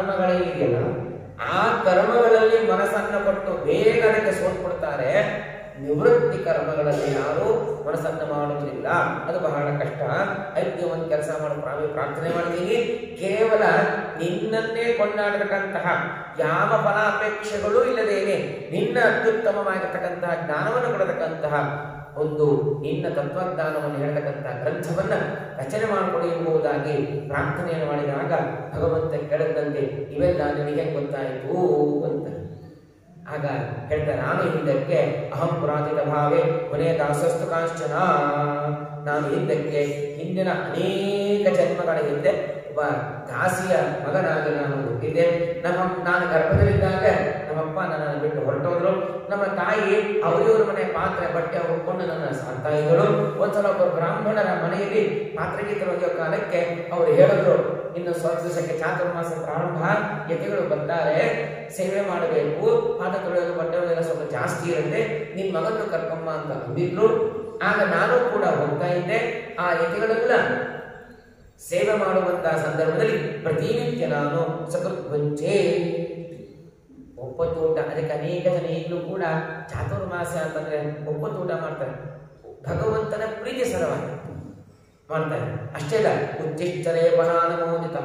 ಕರ್ಮಗಳಿದೆಯಲ್ಲ ಆ ಕರ್ಮಗಳಲ್ಲಿ ಮನಸ್ಸನ್ನು ಕೊಟ್ಟು ಬೇಗ ಅದಕ್ಕೆ ಸೋತ್ಬಿಡ್ತಾರೆ ನಿವೃತ್ತಿ ಕರ್ಮಗಳಲ್ಲಿ ಯಾರು ಮನಸ್ಸನ್ನು ಮಾಡುವುದಿಲ್ಲ ಅದು ಬಹಳ ಕಷ್ಟ ಅದಕ್ಕೆ ಒಂದು ಕೆಲಸ ಮಾಡೋ ಪ್ರಾಮಿ ಪ್ರಾರ್ಥನೆ ಮಾಡ್ತೀನಿ ಕೇವಲ ನಿನ್ನನ್ನೇ ಕೊಂಡಾಡತಕ್ಕಂತಹ ಯಾವ ಫಲಾಪೇಕ್ಷೆಗಳೂ ಇಲ್ಲದೇನೆ ನಿನ್ನ ಅತ್ಯುತ್ತಮವಾಗಿರ್ತಕ್ಕಂತಹ ಜ್ಞಾನವನ್ನು ಕೊಡತಕ್ಕಂತಹ ಒಂದು ನಿನ್ನ ತತ್ವಜ್ಞಾನವನ್ನು ಹೇಳ್ತಕ್ಕಂತಹ ಗ್ರಂಥವನ್ನ ರಚನೆ ಮಾಡಿಕೊಡಿ ಎಂಬುದಾಗಿ ಪ್ರಾರ್ಥನೆಯನ್ನು ಮಾಡಿದಾಗ ಭಗವಂತ ಕೇಳದಂತೆ ಇವೆಲ್ಲ ನಿನಗೆ ಗೊತ್ತಾಯಿತು ಅಂತ ಆಗ ಹೇಳ್ತಾರೆ ನಾನು ಹಿಂದಕ್ಕೆ ಅಹಂ ಪುರಾತಿತ ಭಾವೆ ಕೊನೆಯ ದಾಸಸ್ತು ಕಾಂಚನ ನಾನು ಹಿಂದಕ್ಕೆ ಹಿಂದಿನ ಅನೇಕ ಜನ್ಮಗಳ ಹಿಂದೆ ಒಬ್ಬ ದಾಸಿಯ ಮಗನಾಗಿ ನಾನು ಹುಟ್ಟಿದ್ದೆ ನಮ್ಮ ನಾನು ಗರ್ಭದಲ್ಲಿದ್ದಾಗ ನಮ್ಮಪ್ಪ ನನ್ನನ್ನು ಬಿಟ್ಟು ಹೊರಟೋದ್ರು ನಮ್ಮ ತಾಯಿ ಅವರಿವ್ರ ಮನೆ ಪಾತ್ರೆ ಬಟ್ಟೆ ಹೊಕ್ಕೊಂಡು ನನ್ನ ಸಾಕ್ತಾ ಇದ್ದರು ಒಂದ್ಸಲ ಒಬ್ಬ ಬ್ರಾಹ್ಮಣರ ಮನೆಯಲ್ಲಿ ಪಾತ್ರೆಗೆ ಒಗೆಯೋ ಕಾಲಕ್ಕೆ ಅವರು ಹೇಳಿದ್ರು ಇನ್ನು ಸ್ವಲ್ಪ ದಿವಸಕ್ಕೆ ಚಾತುರ್ಮಾಸ ಪ್ರಾರಂಭ ಯತಿಗಳು ಬರ್ತಾರೆ ಸೇವೆ ಮಾಡಬೇಕು ಪಾದ ತೊಳೆಯೋದು ಬಟ್ಟೆ ಒಗೆಯೋದು ಸ್ವಲ್ಪ ಜಾಸ್ತಿ ಇರುತ್ತೆ ನಿನ್ ಮಗನ್ನು ಕರ್ಕೊಂಬ ಅಂತ ಅಂದಿದ್ರು ಆಗ ನಾನು ಕೂಡ ಹೋಗ್ತಾ ಇದ್ದೆ ಆ ಯತಿಗಳೆಲ್ಲ ಸೇವೆ ಮಾಡುವಂತಹ ಸಂದರ್ಭದಲ್ಲಿ ಪ್ರತಿನಿತ್ಯ ನಾನು ಸಕೃತ್ವಂಚೆ ಒಪ್ಪತ್ತು ಊಟ ಅದಕ್ಕೆ ಅನೇಕ ಜನ ಈಗಲೂ ಕೂಡ ಚಾತುರ್ಮಾಸ ಅಂತಂದ್ರೆ ಒಪ್ಪತ್ತು ಊಟ ಮಾಡ್ತಾರೆ ಭಗವಂತನ ಪ್ರೀತಿ ಸರವಾಗಿ ಮಾಡ್ತಾರೆ ಅಷ್ಟೇ ಅಲ್ಲ ಉಚ್ಚಿಷ್ಟರೇ ಬನಾನುಮೋದಿತ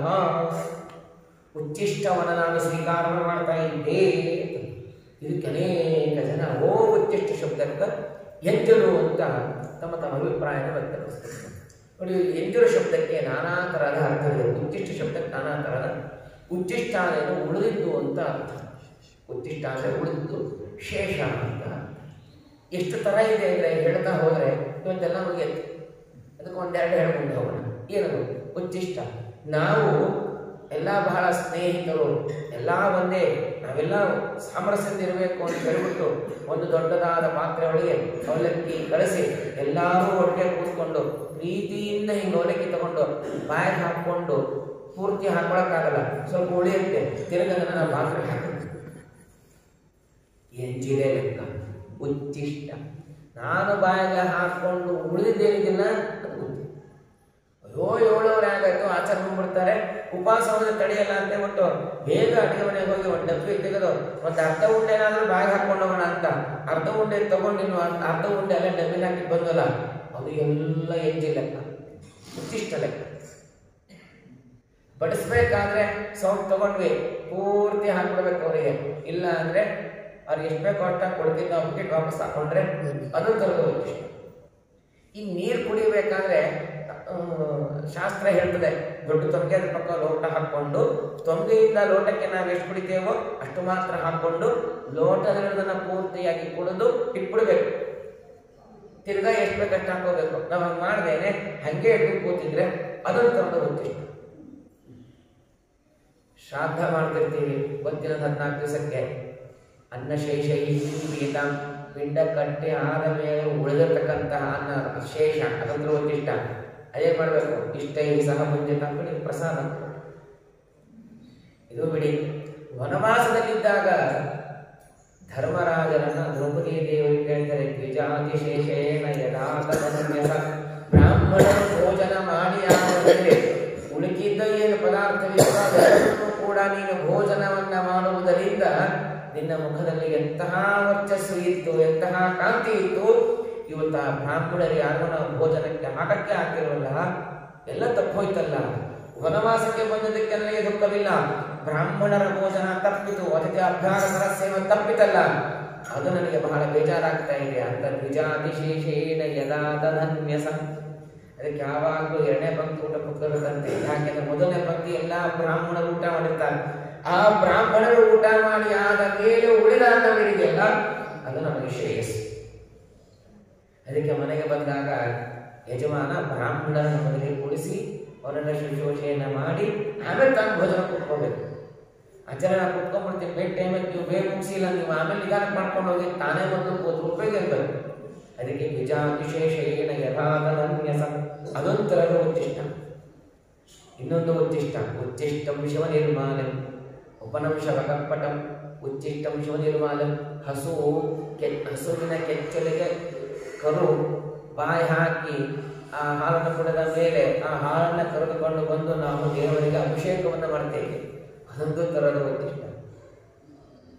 ಉಚ್ಚಿಷ್ಟವನ ನಾನು ಸ್ವೀಕಾರವನ್ನು ಮಾಡ್ತಾ ಇದ್ದೆ ಇದಕ್ಕೆ ಅನೇಕ ಜನ ಓ ಉಚ್ಚಿಷ್ಟ ಶಬ್ದಕ್ಕೆ ಎಂಜಲು ಅಂತ ತಮ್ಮ ತಮ್ಮ ಅಭಿಪ್ರಾಯನ ವ್ಯಕ್ತಪಡಿಸ್ತಾರೆ ನೋಡಿ ಎಂಜಲು ಶಬ್ದಕ್ಕೆ ನಾನಾ ತರಹದ ಅರ್ಥವಿದೆ ಉಚ್ಚಿಷ್ಟ ಶಬ್ದಕ್ಕೆ ನಾನಾ ತರಹದ ಉಚ್ಚಿಷ್ಟ ಅಂದರೆ ಉಳಿದಿದ್ದು ಅಂತ ಅರ್ಥ ಉಚ್ಚಿಷ್ಟ ಅಂದರೆ ಉಳಿದಿದ್ದು ಶೇಷ ಅಂತ ಎಷ್ಟು ಥರ ಇದೆ ಅಂದರೆ ಹೇಳ್ತಾ ಹೋದರೆ ಇವತ್ತೆಲ್ಲ ಮುಗಿಯುತ್ತೆ ಅದಕ್ಕೆ ಒಂದೆರಡು ಹೇಳ್ಕೊಂಡು ಹೋಗೋಣ ಏನದು ಉಚ್ಚಿಷ್ಟ ನಾವು ಎಲ್ಲ ಬಹಳ ಸ್ನೇಹಿತರು ಎಲ್ಲ ಒಂದೇ ನಾವೆಲ್ಲ ಸಾಮರಸ್ಯದಿಂದ ಇರಬೇಕು ಅಂತ ಹೇಳ್ಬಿಟ್ಟು ಒಂದು ದೊಡ್ಡದಾದ ಪಾತ್ರೆ ಒಳಗೆ ಅವಲಕ್ಕಿ ಕಳಿಸಿ ಎಲ್ಲರೂ ಒಟ್ಟಿಗೆ ಕೂತ್ಕೊಂಡು ಪ್ರೀತಿಯಿಂದ ಹಿಂಗೆ ಅವಲಕ್ಕಿ ತಗೊಂಡು ಬಾಯಿಗೆ ಹಾಕ್ಕೊಂಡು ಪೂರ್ತಿ ಹಾಕೊಳಕ್ಕಾಗಲ್ಲ ಸ್ವಲ್ಪ ಉಳಿಯುತ್ತೆ ತಿರುಗದನ್ನ ನಾವು ಪಾತ್ರೆ ಹಾಕಿ ಎಂಜಿದೆ ಲೆಕ್ಕ ಉಚ್ಚಿಷ್ಟ ನಾನು ಬಾಯಿಗೆ ಹಾಕೊಂಡು ಉಳಿದಿದ್ದೇನಿದಿಲ್ಲ ಅದು ಗೊತ್ತಿಲ್ಲ. ಅಯ್ಯೋ ಏಳುವರೆ ಆಗಾಯ್ತು ಆಚರಣೆ ಮಾಡ್ಬಿಡ್ತಾರೆ ಉಪವಾಸವನ್ನು ತಡೆಯಲ್ಲ ಅಂತ ಹೇಳ್ಬಿಟ್ಟು ಬೇಗ ಅಡುಗೆ ಮನೆಗೆ ಹೋಗಿ ಒಂದು ಡಬ್ಬಿ ತೆಗೆದು ಒಂದು ಅರ್ಧ ಉಂಡೆ ಏನಾದ್ರೂ ಬಾಯಿಗೆ ಹಾಕೊಂಡು ಹೋಗೋಣ ಅಂತ ಅರ್ಧ ಉಂಡೆ ತಗೊಂಡು ನೀನು ಅರ್ಧ- ಅರ್ಧ ಉಂಡೆ ಎಲ್ಲ ಡಬ್ಬಿನ ಹಾಕಿ ಬಂದಲ್ಲ ಅದು ಎಲ್ಲ ಎಂಜಿ ಲೆಕ್ಕ ಉಚ್ಚಿಷ್ಟ ಲೆಕ್ಕ ಬಡಿಸ್ಬೇಕಾದ್ರೆ ಸೌಂಡ್ ತಗೊಂಡ್ವಿ ಪೂರ್ತಿ ಹಾಕ್ಬಿಡ್ಬೇಕು ಅವರಿಗೆ ಇಲ್ಲ ಅಂದ್ರೆ ಅವ್ರಿಗೆ ಎಷ್ಟು ಬೇಕೋ ಅಷ್ಟಾಗಿ ಕೊಡ್ತೀನಿ ನಾವು ಬಿಟ್ಟು ವಾಪಸ್ ಹಾಕೊಂಡ್ರೆ ಅದನ್ನು ತರಬಹುದು ಈ ನೀರು ಕುಡಿಬೇಕಾದ್ರೆ ಆ, ಶಾಸ್ತ್ರ ಹೇಳ್ತದೆ ದೊಡ್ಡ ತೊಂಗೆ ಅದ್ರ ಪಕ್ಕ ಲೋಟ ಹಾಕೊಂಡು ತೊಂಗೆಯಿಂದ ಲೋಟಕ್ಕೆ ನಾವು ಎಷ್ಟು ಕುಡಿತೇವೋ ಅಷ್ಟು ಮಾತ್ರ ಹಾಕೊಂಡು ಲೋಟದನ್ನ ಪೂರ್ತಿಯಾಗಿ ಕುಡಿದು ಇಟ್ಬಿಡ್ಬೇಕು ತಿರ್ಗಾ ಎಷ್ಟು ಬೇಕು ಅಷ್ಟು ಹಾಕೋಬೇಕು ನಾವು ಹಂಗೆ ಮಾಡ್ದೇನೆ ಹಂಗೆ ಇಟ್ಟು ಕೂತಿದ್ರೆ ಅದನ್ನು ತಗೊಂಡು ಹೋಗ್ತೀವಿ ಶ್ರಾದ್ದ ಮಾಡ್ತಿರ್ತೀವಿ ಗೊತ್ತಿಲ್ಲ ಹದಿನಾಲ್ಕು ದಿವಸಕ್ಕೆ ಅನ್ನ ಶೇಷ ಗೀತ ಪಿಂಡ ಕಟ್ಟಿ ಆದ ಮೇಲೆ ಉಳಿದಿರ್ತಕ್ಕಂತಹ ಅನ್ನ ಶೇಷ ಅದಂದ್ರೆ ಒಂದಿಷ್ಟ ಅದೇ ಮಾಡಬೇಕು ಇಷ್ಟೇ ಸಹ ಮುಂಜೆ ಬಿಡಿ ಪ್ರಸಾದ ಇದು ಬಿಡಿ ವನವಾಸದಲ್ಲಿದ್ದಾಗ ಧರ್ಮರಾಜನನ್ನ ದ್ರೌಪದಿ ದೇವರಿಗೆ ಕೇಳ್ತಾರೆ ದ್ವಿಜಾತಿಶೇಷೇಣ ಯದಾತನನ್ಯಸ ಬ್ರಾಹ್ಮಣರು ಭೋಜನ ಮಾಡಿ ಆದಮೇಲೆ ಉಳುಕಿದ್ದ ಏನು ಪದಾರ್ಥವಿಲ್ಲ ಅದನ್ನು ಕೂಡ ನೀನು ಭೋಜನವನ್ನ ಮಾಡುವುದರಿಂದ ನಿನ್ನ ಮುಖದಲ್ಲಿ ಎಂತಹ ವರ್ಚಸ್ಸು ಇತ್ತು ಎಂತಹ ಕಾಂತಿ ಇತ್ತು ಇವತ್ತ ಬ್ರಾಹ್ಮಣರು ಯಾರು ನಾವು ಭೋಜನಕ್ಕೆ ಹಾಕಕ್ಕೆ ಆಗ್ತಿರೋಲ್ಲ ಎಲ್ಲ ತಪ್ಪೋಯ್ತಲ್ಲ ವನವಾಸಕ್ಕೆ ಬಂದದಕ್ಕೆ ನನಗೆ ದುಃಖವಿಲ್ಲ ಬ್ರಾಹ್ಮಣರ ಭೋಜನ ತಪ್ಪಿತು ಅದಕ್ಕೆ ಅಭ್ಯಾಸ ಸರಸ್ಯವ ತಪ್ಪಿತಲ್ಲ ಅದು ನನಗೆ ಬಹಳ ಬೇಜಾರಾಗ್ತಾ ಇದೆ ಅಂತ ದ್ವಿಜಾತಿಶೇಷೇಣ ಯದಾ ತದನ್ಯಸ ಅದಕ್ಕೆ ಯಾವಾಗಲೂ ಎರಡನೇ ಪಂಕ್ತಿ ಊಟ ಕುತ್ಕೊಳ್ಬೇಕಂತೆ ಯಾಕೆಂದ್ರೆ ಮೊದಲನೇ ಪಂಕ್ತಿ ಎಲ್ಲ ಬ್ರಾಹ್ಮಣರು ಊಟ ಮಾಡಿರ್ತಾರೆ ಆ ಬ್ರಾಹ್ಮಣರು ಊಟ ಮಾಡಿ ಆದ ಮೇಲೆ ಉಳಿದ ಅನ್ನವಿದೆಯಲ್ಲ ಅದು ನಮಗೆ ಶ್ರೇಯಸ್ಸು ಅದಕ್ಕೆ ಮನೆಗೆ ಬಂದಾಗ ಯಜಮಾನ ಬ್ರಾಹ್ಮಣರನ್ನು ಮನೆಗೆ ಕೂಡಿಸಿ ಅವರನ್ನ ಶುಶ್ರೂಷೆಯನ್ನ ಮಾಡಿ ಆಮೇಲೆ ತಾನು ಭೋಜನ ಕುತ್ಕೋಬೇಕು ಅಜ್ಜನ ನಾನು ಕುತ್ಕೊಂಡ್ಬಿಡ್ತೀನಿ ಬೇಗ ಟೈಮಲ್ಲಿ ನೀವು ಬೇಗ ಮುಗಿಸಿಲ್ಲ ನೀವು ಆಮೇಲೆ ನಿಧಾನ ಮಾಡ್ಕೊಂಡು ಹೋಗಿ ತಾನೇ ಒಂದು ಕೂತು ಉಪಯೋಗ ಇರಬೇಕು ಅದಕ್ಕೆ ನಿಜ ವಿಶೇಷೇಣ ಯಥಾತನನ್ಯಸ ಅದೊಂಥರದ ಉಚ್ಚಿಷ್ಟ ಇನ್ನೊಂದು ಉಚ್ಚಿಷ್ಟ ಉಚ್ಚಿಷ್ಟಂ ಶಿವ ನಿರ್ಮಾಲಂ ಉಪನಂಶ ಕಪ್ಪಟಂ ಉಚ್ಚಿಷ್ಟಂ ಶಿವ ನಿರ್ಮಾಲಂ ಹಸು ಕೆ ಹಸುವಿನ ಕೆಚ್ಚಲಿಗೆ ಕರು ಬಾಯಿ ಹಾಕಿ ಆ ಹಾಲನ್ನು ಕುಡಿದ ಮೇಲೆ ಆ ಹಾಲನ್ನು ಕರೆದುಕೊಂಡು ಬಂದು ನಾವು ದೇವರಿಗೆ ಅಭಿಷೇಕವನ್ನು ಮಾಡ್ತೇವೆ ಅದೊಂದು ಥರದ ಉಚ್ಚಿಷ್ಟ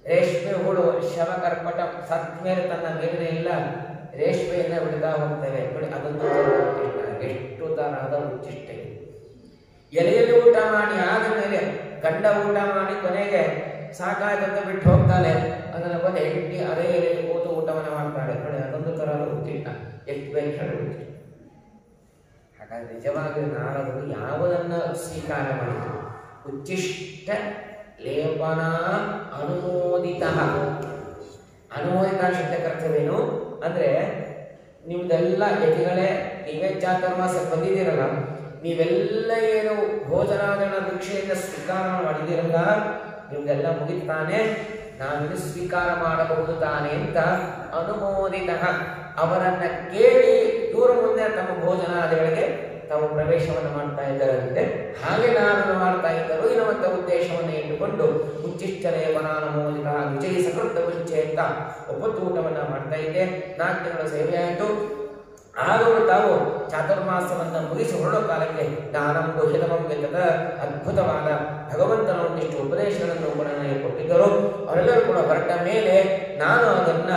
ರೇಷ್ಮೆ ಹುಳು ಶವಕರ್ಪಟ ಸತ್ ಮೇಲೆ ತನ್ನ ಮೇಲಿನ ಎಲ್ಲ ರೇಷ್ಮೆಯನ್ನ ಬಿಡ್ತಾ ಹೋಗ್ತವೆ ನೋಡಿ ಅದೊಂದು ಉಚ್ಚಿಷ್ಟ ಎಷ್ಟು ತರಹದ ಉಚ್ಚಿಷ್ಟ ಇದೆ. ಎಲೆಯಲ್ಲಿ ಊಟ ಮಾಡಿ ಆದ ಮೇಲೆ ಗಂಡ ಊಟ ಮಾಡಿ ಕೊನೆಗೆ ಸಾಕಾಯ್ತಂತ ಬಿಟ್ಟು ಹೋಗ್ತಾನೆ ಅದನ್ನ ಬಂದು ಹೆಂಡತಿ ಅದೇ ಎಲೆಯಲ್ಲಿ ಕೂತು ಊಟವನ್ನು ಮಾಡ್ತಾಳೆ ನೋಡಿ ಅದೊಂದು ತರಹದ ಉಚ್ಚಿಷ್ಟ ಎಷ್ಟು ಬೇಕು ಹೇಳಿ ಉಚ್ಚಿಷ್ಟ ಹಾಗಾದ್ರೆ ನಿಜವಾಗಿ ನಾರದರು ಯಾವುದನ್ನ ಸ್ವೀಕಾರ ಮಾಡಿದರು ಉಚ್ಚಿಷ್ಟ ಲೇಪನ ಅನುಮೋದಿತ ಅನುಮೋದಿತ ಶಬ್ದಕ್ಕೆ ಅರ್ಥವೇನು ಅಂದ್ರೆ ನಿಮ್ದೆಲ್ಲ ಯತಿಗಳೇ ನೀವೇ ಚಾತುರ್ಮಾಸ ಬಂದಿದ್ದೀರಲ್ಲ ನೀವೆಲ್ಲ ಏನು ಭೋಜನಾದಿಗಳ ಭಿಕ್ಷೆಯಿಂದ ಸ್ವೀಕಾರ ಮಾಡಿದ್ದೀರಲ್ಲ ನಿಮ್ದೆಲ್ಲ ಮುಗಿತಾನೆ ನಾವಿನ್ನು ಸ್ವೀಕಾರ ಮಾಡಬಹುದು ತಾನೆ ಅಂತ ಅನುಮೋದಿತ ಅವರನ್ನ ಕೇಳಿ ದೂರ ಮುಂದೆ ತಮ್ಮ ಭೋಜನಾದಿಗಳಿಗೆ ತಾವು ಪ್ರವೇಶವನ್ನು ಮಾಡ್ತಾ ಇದ್ದರಂತೆ ಹಾಗೆ ನಾನು ಮಾಡ್ತಾ ಇದ್ದರು ಇರುವಂತ ಉದ್ದೇಶವನ್ನು ಇಟ್ಟುಕೊಂಡು ಉಚ್ಚಿಷ್ಟ ಲೇಪನಾನುಮೋದಿತ ವಿಜಯ ಸಕೃತ ಮುಂಚೆ ಅಂತ ಒಪ್ಪತ್ತು ಊಟವನ್ನ ಮಾಡ್ತಾ ಇದ್ದೆ ನಾಲ್ಕು ತಿಂಗಳ ಸೇವೆ ಆಯಿತು ಆದರೂ ತಾವು ಚಾತುರ್ಮಾಸವನ್ನು ಮುಗಿಸಿ ಹೊರಡೋ ಕಾಲಕ್ಕೆ ದಾನಂ ಗುಹಿತಮಂ ಗೆಲ್ಲದ ಅದ್ಭುತವಾದ ಭಗವಂತನ ಒಂದಿಷ್ಟು ಉಪದೇಶಗಳನ್ನು ಕೂಡ ನನಗೆ ಕೊಟ್ಟಿದ್ದರು ಅವರೆಲ್ಲರೂ ಕೂಡ ಹೊರಟ ಮೇಲೆ ನಾನು ಅದನ್ನ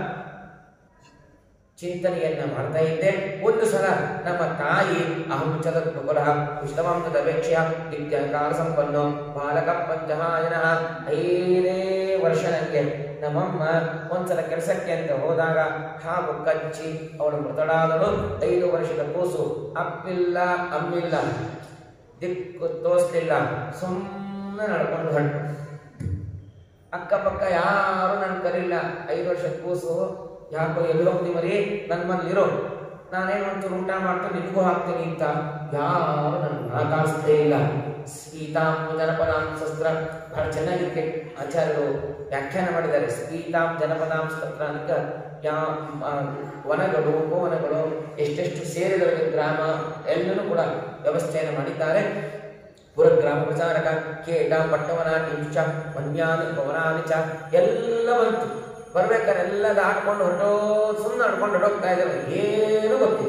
ಚಿಂತನೆಯನ್ನ ಮಾಡ್ತಾ ಇದ್ದೆ ಒಂದು ಸಲ ನಮ್ಮ ತಾಯಿ ಅಹಂ ಚದತ್ ಕುಲ ಉಚಿತವಾಂಶದ ಅಪೇಕ್ಷೆಯ ದಿಗ್ಗಂಕಾರ ಸಂಪನ್ನೋ ಬಾಲಕ ಪಂಚಮಾಯನ ಐದೇ ವರ್ಷ ನನಗೆ ನಮ್ಮಮ್ಮ ಒಂದ್ಸಲ ಕೆಲಸಕ್ಕೆ ಅಂತ ಹೋದಾಗ ಹಾವು ಕಚ್ಚಿ ಅವಳು ಮೃತಳಾದಳು ಐದು ವರ್ಷದ ಕೂಸು ಅಪ್ಪಿಲ್ಲ ಅಮ್ಮಿಲ್ಲ ದಿಕ್ಕು ತೋರಿಸ್ಲಿಲ್ಲ ಸುಮ್ಮನೆ ನಡ್ಕೊಂಡು ಹೊರಟು ಅಕ್ಕಪಕ್ಕ ಯಾರು ನನ್ ಕರಿಲ್ಲ ಐದು ವರ್ಷದ ಕೂಸು ಯಾಕೋ ಎಲ್ಲಿ ಹೋಗ್ತಿ ಮರಿ ನನ್ನ ಮನೇಲಿರೋ ನಾನೇನು ಒಂಚೂರು ಊಟ ಮಾಡ್ಕೊಂಡು ನಿನಗೂ ಹಾಕ್ತೀನಿ ಅಂತ ಯಾರು ನನ್ನ ಮಾತಾಡಿಸ್ತೇ ಇಲ್ಲ ಸ್ಪೀತಾಂ ಜನಪದಾಂ ಶಸ್ತ್ರ ಬಹಳ ಚೆನ್ನಾಗಿಕ್ಕೆ ಆಚಾರ್ಯರು ವ್ಯಾಖ್ಯಾನ ಮಾಡಿದ್ದಾರೆ ಸ್ಪೀತಾಂ ಜನಪದಾಂ ಶಸ್ತ್ರ ಅಂತ ಯಾ ಆ, ವನಗಳು ಉಪವನಗಳು ಎಷ್ಟೆಷ್ಟು ಸೇರಿದವೆ ಗ್ರಾಮ ಎಲ್ಲನೂ ಕೂಡ ವ್ಯವಸ್ಥೆಯನ್ನು ಮಾಡಿದ್ದಾರೆ ಪುರಗ್ರಾಮ ಪ್ರಚಾರಕ ಕೇಟ ಪಟ್ಟವನ ಟಿಂಚ ವನ್ಯಾನಿ ಪವನಾನಿ ಚ ಎಲ್ಲ ಬಂತು ಬರ್ಬೇಕಾದ್ರೆ ಎಲ್ಲ ದಾಟ್ಕೊಂಡು ಹೊರಟೋ ಸುಮ್ಮನೆ ನಡ್ಕೊಂಡು ಹೊರಟೋಗ್ತಾ ಇದ್ದಾರೆ ಏನು ಗೊತ್ತಿಲ್ಲ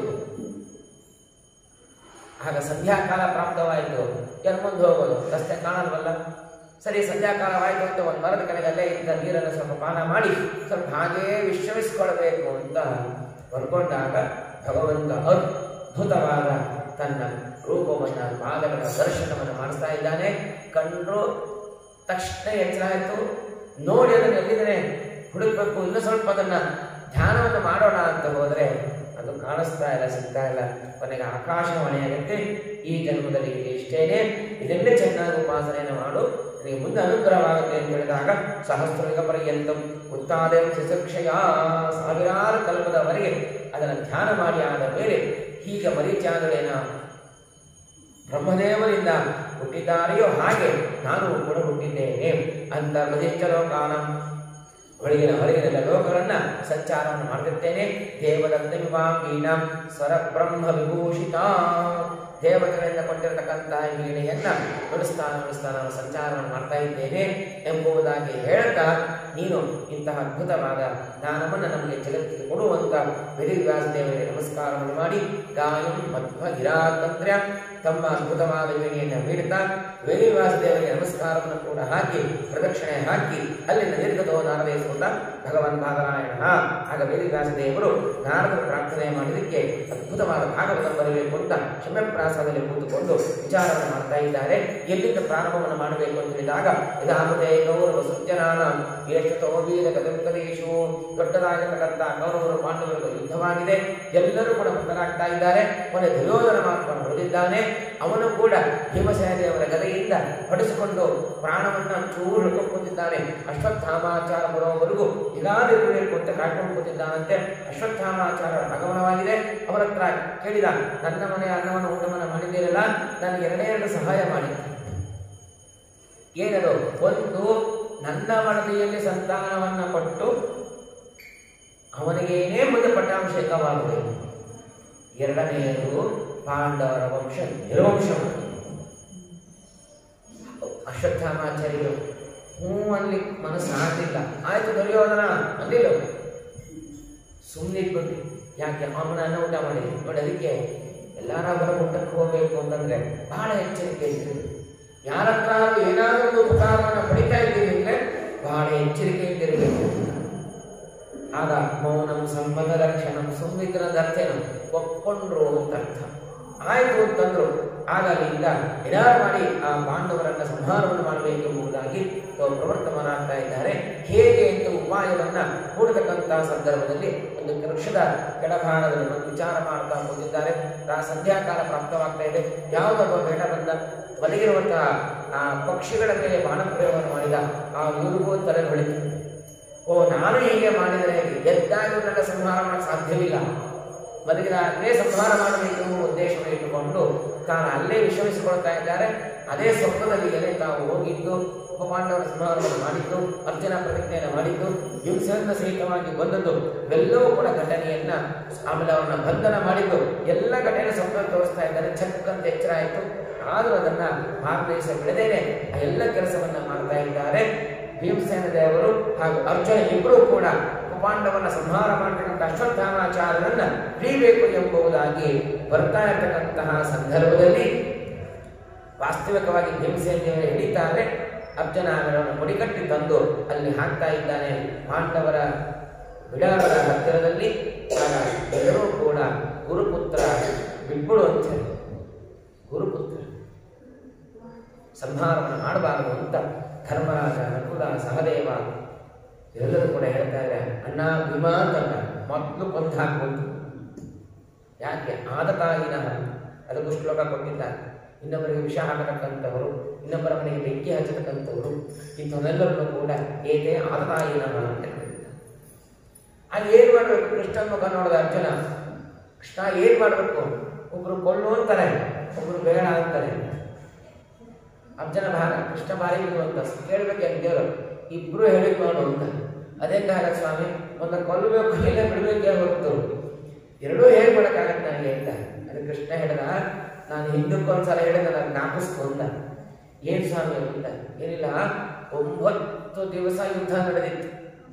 ಆಗ ಸಂಧ್ಯಾಕಾಲ ಪ್ರಾಪ್ತವಾಯಿತು ಎಲ್ಲಿ ಮುಂದೆ ಹೋಗೋದು ರಸ್ತೆ ಕಾಣಲ್ವಲ್ಲ ಸರಿ ಸಂಧ್ಯಾಕಾಲವಾಯಿತು ಅಂತ ಒಂದು ಮರದ ಕೆಳಗೆ ಅಲ್ಲೇ ಇದ್ದ ನೀರನ್ನು ಸ್ವಲ್ಪ ಪಾನ ಮಾಡಿ ಸ್ವಲ್ಪ ಹಾಗೇ ವಿಶ್ರಮಿಸಿಕೊಳ್ಬೇಕು ಅಂತ ಹೊರಕೊಂಡಾಗ ಭಗವಂತ ಅದ್ಭುತವಾದ ತನ್ನ ರೂಪವನ್ನ ಪಾದಗಳ ದರ್ಶನವನ್ನು ಮಾಡಿಸ್ತಾ ಇದ್ದಾನೆ ಕಂಡ್ರು ತಕ್ಷಣ ಎಚ್ಚರ ಆಯಿತು ನೋಡಿ ಅದನ್ನು ಎಲ್ಲಿದ್ರೆ ಹುಡುಕ್ಬೇಕು ಇನ್ನೂ ಸ್ವಲ್ಪ ಅದನ್ನ ಧ್ಯಾನವನ್ನು ಮಾಡೋಣ ಅಂತ ಹೋದ್ರೆ ಅದು ಕಾಣಿಸ್ತಾ ಇಲ್ಲ ಸಿಗ್ತಾ ಇಲ್ಲ ಕೊನೆಗೆ ಆಕಾಶವಾಣಿಯಾಗತ್ತೆ ಈ ಜನ್ಮದಲ್ಲಿ ಇದೆ ಇಷ್ಟೇನೆ ಇದನ್ನೇ ಚೆನ್ನಾಗಿ ಉಪಾಸನೆಯನ್ನು ಮಾಡು ನಿನಗೆ ಮುಂದೆ ಅನುಗ್ರಹವಾಗುತ್ತೆ ಅಂತ ಹೇಳಿದಾಗ ಸಹಸ್ರಯುಗ ಪರ್ಯಂತ ಉತ್ತಾದೆ ಶಿಕ್ಷಯ ಸಾವಿರಾರು ಕಲ್ಪದವರೆಗೆ ಅದನ್ನು ಧ್ಯಾನ ಮಾಡಿ ಆದ ಮೇಲೆ ಹೀಗೆ ಮರೀಚಾದಳೇನ ಬ್ರಹ್ಮದೇವರಿಂದ ಹುಟ್ಟಿದ್ದಾರೆಯೋ ಹಾಗೆ ನಾನು ಕೂಡ ಹುಟ್ಟಿದ್ದೇನೆ ಅಂತ ಮದಿಷ್ಠ ಲೋಕಾನ ಒಳಗಿನ ಹೊರಗಿನ ಲೋಕಗಳನ್ನ ಸಂಚಾರವನ್ನು ಮಾಡುತ್ತಿದ್ದೇನೆ ದೇವದತ್ತಮಿವಾಂಗೀನ ಸ್ವರ ಬ್ರಹ್ಮ ವಿಭೂಷಿತ ದೇವತೆಗಳಿಂದ ಕೊಟ್ಟಿರತಕ್ಕಂತಹ ವೀಣೆಯನ್ನ ನುಡಿಸ್ತಾ ನುಡಿಸ್ತಾ ನಾನು ಸಂಚಾರವನ್ನು ಮಾಡ್ತಾ ಇದ್ದೇನೆ ಎಂಬುದಾಗಿ ಹೇಳ್ತಾ ನೀನು ಇಂತಹ ಅದ್ಭುತವಾದ ಜ್ಞಾನವನ್ನು ನಮಗೆ ಜಗತ್ತಿಗೆ ಕೊಡುವಂತ ವೇದವ್ಯಾಸ ದೇವರಿಗೆ ನಮಸ್ಕಾರವನ್ನು ಮಾಡಿ ಗಾಯಂ ಮಧ್ವ ಗಿರಾತಂತ್ರ್ಯ ತಮ್ಮ ಅದ್ಭುತವಾದ ವೀಣೆಯನ್ನು ನೀಡುತ್ತಾ ವೇದವ್ಯಾಸ ದೇವರಿಗೆ ನಮಸ್ಕಾರವನ್ನು ಕೂಡ ಹಾಕಿ ಪ್ರದಕ್ಷಿಣೆ ಹಾಕಿ ಅಲ್ಲಿಂದ ನಿರ್ಗತೋ ನಾರದೇಶೋತ ಭಗವನ್ ಭಾಗರಾಯಣ ಆಗ ವೇದವ್ಯಾಸ ದೇವರು ನಾರದರು ಪ್ರಾರ್ಥನೆ ಮಾಡಿದ್ದಕ್ಕೆ ಅದ್ಭುತವಾದ ಭಾಗವತ ಬರಬೇಕು ಅಂತ ಕ್ಷಮ್ಯಪ್ರಾಸದಲ್ಲಿ ಕೂತುಕೊಂಡು ವಿಚಾರವನ್ನು ಮಾಡ್ತಾ ಇದ್ದಾರೆ ಎಲ್ಲಿಂದ ಪ್ರಾರಂಭವನ್ನು ಮಾಡಬೇಕು ಅಂತ ಹೇಳಿದಾಗ ಇದಾಮತೆ ಗೌರವ ಸತ್ಯನಾನ ಏಷ್ಟತೋ ವೀರ ಕದಂಕದೇಶು ದೊಡ್ಡದಾಗಿರ್ತಕ್ಕಂಥ ಕೌರವರು ಪಾಂಡವರ ಯುದ್ಧವಾಗಿದೆ ಎಲ್ಲರೂ ಕೂಡ ಮೃತರಾಗ್ತಾ ಇದ್ದಾರೆ ಕೊನೆ ದುರ್ಯೋಧನ ಮಾತ್ರ ಉಳಿದಿದ್ದಾನೆ ಅವನು ಕೂಡ ಭೀಮಸೇನ ದೇವರ ಗದೆಯಿಂದ ಹೊಡೆಸಿಕೊಂಡು ಪ್ರಾಣವನ್ನ ಚೂರು ಹಿಡ್ಕೊಂಡು ಕೂತಿದ್ದಾನೆ ಅಶ್ವತ್ಥಾಮಾಚಾರ ಬರೋವರೆಗೂ ಇರಾದಿರಬೇಕು ಅಂತ ಕಾಡ್ಕೊಂಡು ಕೂತಿದ್ದಾನಂತೆ ಅಶ್ವತ್ಥಾಮಾಚಾರ ಆಗಮನವಾಗಿದೆ ಅವರ ಹತ್ರ ಕೇಳಿದ ನನ್ನ ಮನೆಯ ಅನ್ನವನ್ನು ಊಟವನ್ನು ಮಾಡಿದ್ದೀರಲ್ಲ ನನಗೆ ಎರಡೇ ಎರಡು ಸಹಾಯ ಮಾಡಿ ಏನದು ಒಂದು ನನ್ನ ಮಡದಿಯಲ್ಲಿ ಸಂತಾನವನ್ನ ಕೊಟ್ಟು ಅವನಿಗೇನೇ ಮುಂದೆ ಪಟ್ಟಾಭಿಷೇಕವಾಗಬೇಕು ಎರಡನೆಯದು ಪಾಂಡವರ ವಂಶ ನಿರ್ವಂಶ ಅಶ್ವತ್ಥಾಮಾಚಾರ್ಯರು ಹ್ಞೂ ಅಲ್ಲಿ ಮನಸ್ಸು ಆಗಲಿಲ್ಲ ಆಯ್ತು ದುರ್ಯೋಧನ ಅಂದಿಲ್ಲ ಸುಮ್ಮನಿಟ್ಬಿಟ್ಟು ಯಾಕೆ ಅವನ ಅನ್ನ ಊಟ ಮಾಡಿದ್ವಿ ನೋಡಿ ಅದಕ್ಕೆ ಎಲ್ಲಾರ ಹೊರ ಊಟಕ್ಕೆ ಹೋಗ್ಬೇಕು ಅಂತಂದ್ರೆ ಬಹಳ ಎಚ್ಚರಿಕೆ ಇತ್ತು ಯಾರ ಹತ್ರ ಏನಾದರೂ ಒಂದು ಉಪಕಾರವನ್ನು ಪಡಿತಾ ಇದ್ದೀವಿ ಅಂದ್ರೆ ಬಹಳ ಎಚ್ಚರಿಕೆಯಿಂದಿರಬೇಕು ಆಗ ಮೌನಂ ಸಂಬಂಧ ಲಕ್ಷಣಂ ಸುಮ್ಮಿದ್ರದ ಅರ್ಥ ಏನು ಒಪ್ಕೊಂಡ್ರು ಅಂತ ಅರ್ಥ ಆಯ್ತು ಅಂತಂದ್ರು ಆಗ ಅಲ್ಲಿಂದ ಏನಾರು ಮಾಡಿ ಆ ಪಾಂಡವರನ್ನ ಸಂಹಾರವನ್ನು ಮಾಡಬೇಕು ಎಂಬುದಾಗಿ ತಾವು ಪ್ರವರ್ತಮಾನಾಗ್ತಾ ಇದ್ದಾರೆ ಹೇಗೆ ಅಂತ ಉಪಾಯವನ್ನ ಹೂಡತಕ್ಕಂತಹ ಸಂದರ್ಭದಲ್ಲಿ ಒಂದು ವೃಕ್ಷದ ಕೆಳಭಾಗದಲ್ಲಿ ಒಂದು ವಿಚಾರ ಮಾಡ್ತಾ ಹೋಗಿದ್ದಾರೆ ಆ ಸಂಧ್ಯಾಕಾಲ ಪ್ರಾಪ್ತವಾಗ್ತಾ ಇದೆ ಯಾವುದೊಬ್ಬ ಬೇಡ ಬಂದ ಮಲಗಿರುವಂತಹ ಆ ಪಕ್ಷಿಗಳ ಮೇಲೆ ಬಾಣಪ್ರಯೋಗವನ್ನು ಮಾಡಿದ ಆ ಇವ್ರಿಗೂ ತಲೆ ಹೊಳಿತು ಓ ನಾನು ಹೀಗೆ ಮಾಡಿದರೆ ಎದ್ದಾಗಿ ನನ್ನ ಸಂಹಾರ ಮಾಡಕ್ಕೆ ಸಾಧ್ಯವಿಲ್ಲ ಬದುಕಿದಾಗಲೇ ಸಂಹಾರ ಮಾಡಬೇಕು ಎಂಬ ಉದ್ದೇಶವನ್ನು ಇಟ್ಟುಕೊಂಡು ತಾನು ಅಲ್ಲೇ ವಿಶ್ರಮಿಸಿಕೊಳ್ತಾ ಇದ್ದಾರೆ ಅದೇ ಸ್ವಪ್ನದಲ್ಲಿ ಎಲೆ ತಾವು ಹೋಗಿದ್ದು ಉಪಪಾಂಡವರ ಸಂಹಾರವನ್ನು ಮಾಡಿದ್ದು ಅರ್ಜುನ ಪ್ರತಿಜ್ಞೆಯನ್ನು ಮಾಡಿದ್ದು ಹಿಂಸೆಯಿಂದ ಸಹಿತವಾಗಿ ಬಂದದ್ದು ಇವೆಲ್ಲವೂ ಕೂಡ ಘಟನೆಯನ್ನ ಆಮೇಲೆ ಅವರನ್ನ ಬಂಧನ ಮಾಡಿದ್ದು ಎಲ್ಲ ಘಟನೆ ಸ್ವಪ್ನ ತೋರಿಸ್ತಾ ಇದ್ದಾರೆ ಚಕ್ಕಂತ ಎಚ್ಚರ ಆಯಿತು ಆದರೂ ಅದನ್ನ ಮಾರ್ಗದರ್ಶ ಬಿಡದೇನೆ ಆ ಎಲ್ಲ ಕೆಲಸವನ್ನ ಮಾಡ್ತಾ ಇದ್ದಾರೆ ಭೀಮಸೇನ ದೇವರು ಹಾಗೂ ಅರ್ಜುನ ಇಬ್ಬರೂ ಕೂಡ ಪಾಂಡವನ ಸಂಹಾರ ಮಾಡತಕ್ಕಂಥ ಅಶ್ವತ್ಥಾಮಾಚಾರ್ಯರನ್ನ ಹಿಡಿಬೇಕು ಎಂಬುದಾಗಿ ಬರ್ತಾ ಇರತಕ್ಕಂತಹ ಸಂದರ್ಭದಲ್ಲಿ ವಾಸ್ತವಿಕವಾಗಿ ಭೀಮಸೇನ ದೇವರು ಹಿಡಿತಾರೆ ಅರ್ಜುನ ಅವರನ್ನು ಮುಡಿಕಟ್ಟಿ ತಂದು ಅಲ್ಲಿ ಹಾಕ್ತಾ ಇದ್ದಾನೆ ಪಾಂಡವರ ಬಿಡಾರದ ಹತ್ತಿರದಲ್ಲಿ ಆಗ ಎಲ್ಲರೂ ಕೂಡ ಗುರುಪುತ್ರ ಬಿಟ್ಬಿಡು ಅಂತ ಹೇಳಿ ಗುರುಪುತ್ರ ಸಂಹಾರವನ್ನು ಮಾಡಬಾರದು ಅಂತ ಧರ್ಮರಾಜ ನಕುಲ ಸಹದೇವ ಎಲ್ಲರೂ ಕೂಡ ಹೇಳ್ತಾ ಇದ್ದಾರೆ ಅಣ್ಣ ಭೀಮಾ ಅಂತಲ್ಲ ಮೊದಲು ಕೊಂದು ಹಾಕಬಹುದು ಯಾಕೆ ಆದ ತಾಯಿನ ಅದಕ್ಕೂ ಶ್ಲೋಕ ಕೊಟ್ಟಿದ್ದಾರೆ ಇನ್ನೊಬ್ಬರಿಗೆ ವಿಷ ಹಾಕತಕ್ಕಂಥವರು ಇನ್ನೊಬ್ಬರ ಮನೆಗೆ ಬೆಂಕಿ ಹಚ್ಚತಕ್ಕಂಥವರು ಇಂಥವನ್ನೆಲ್ಲರನ್ನು ಕೂಡ ಏಕೆ ಆದ ತಾಯಿನ ಅಂತ ಹೇಳಿದ್ದಾರೆ ಅಲ್ಲಿ ಏನ್ ಮಾಡಬೇಕು ಕೃಷ್ಣನ ಮುಖ ನೋಡಿದ ಅರ್ಜುನ ಕೃಷ್ಣ ಏನ್ ಮಾಡಬೇಕು ಒಬ್ರು ಕೊಳ್ಳು ಅಂತಾರೆ ಒಬ್ರು ಬೇಡ ಅಂತಾರೆ ಅರ್ಜುನ ಭಾಗ ಕೃಷ್ಣ ಬಾರಿ ಅಂತ ಕೇಳ್ಬೇಕು ದೇವರು ಇಬ್ರು ಹೇಳಿದ್ ಮಾಡು ಅಂತ ಅದೇ ಕಾಲ ಸ್ವಾಮಿ ಒಂದು ಕೊಲ್ಲಬೇಕು ಇಲ್ಲ ಬಿಡಬೇಕೇ ಹೊರತು ಎರಡೂ ಹೇಳ್ಕೊಡಕ್ಕಾಗತ್ತೆ ನನಗೆ ಅಂತ ಅದು ಕೃಷ್ಣ ಹೇಳಿದ ನಾನು ಹಿಂದಕ್ಕೊಂದ್ಸಲ ಹೇಳಿದ ನಾನು ಜ್ಞಾಪಿಸ್ತು ಅಂದ ಏನ್ ಸ್ವಾಮಿ ಅಂತ ಏನಿಲ್ಲ ಒಂಬತ್ತು ದಿವಸ ಯುದ್ಧ ನಡೆದಿತ್ತು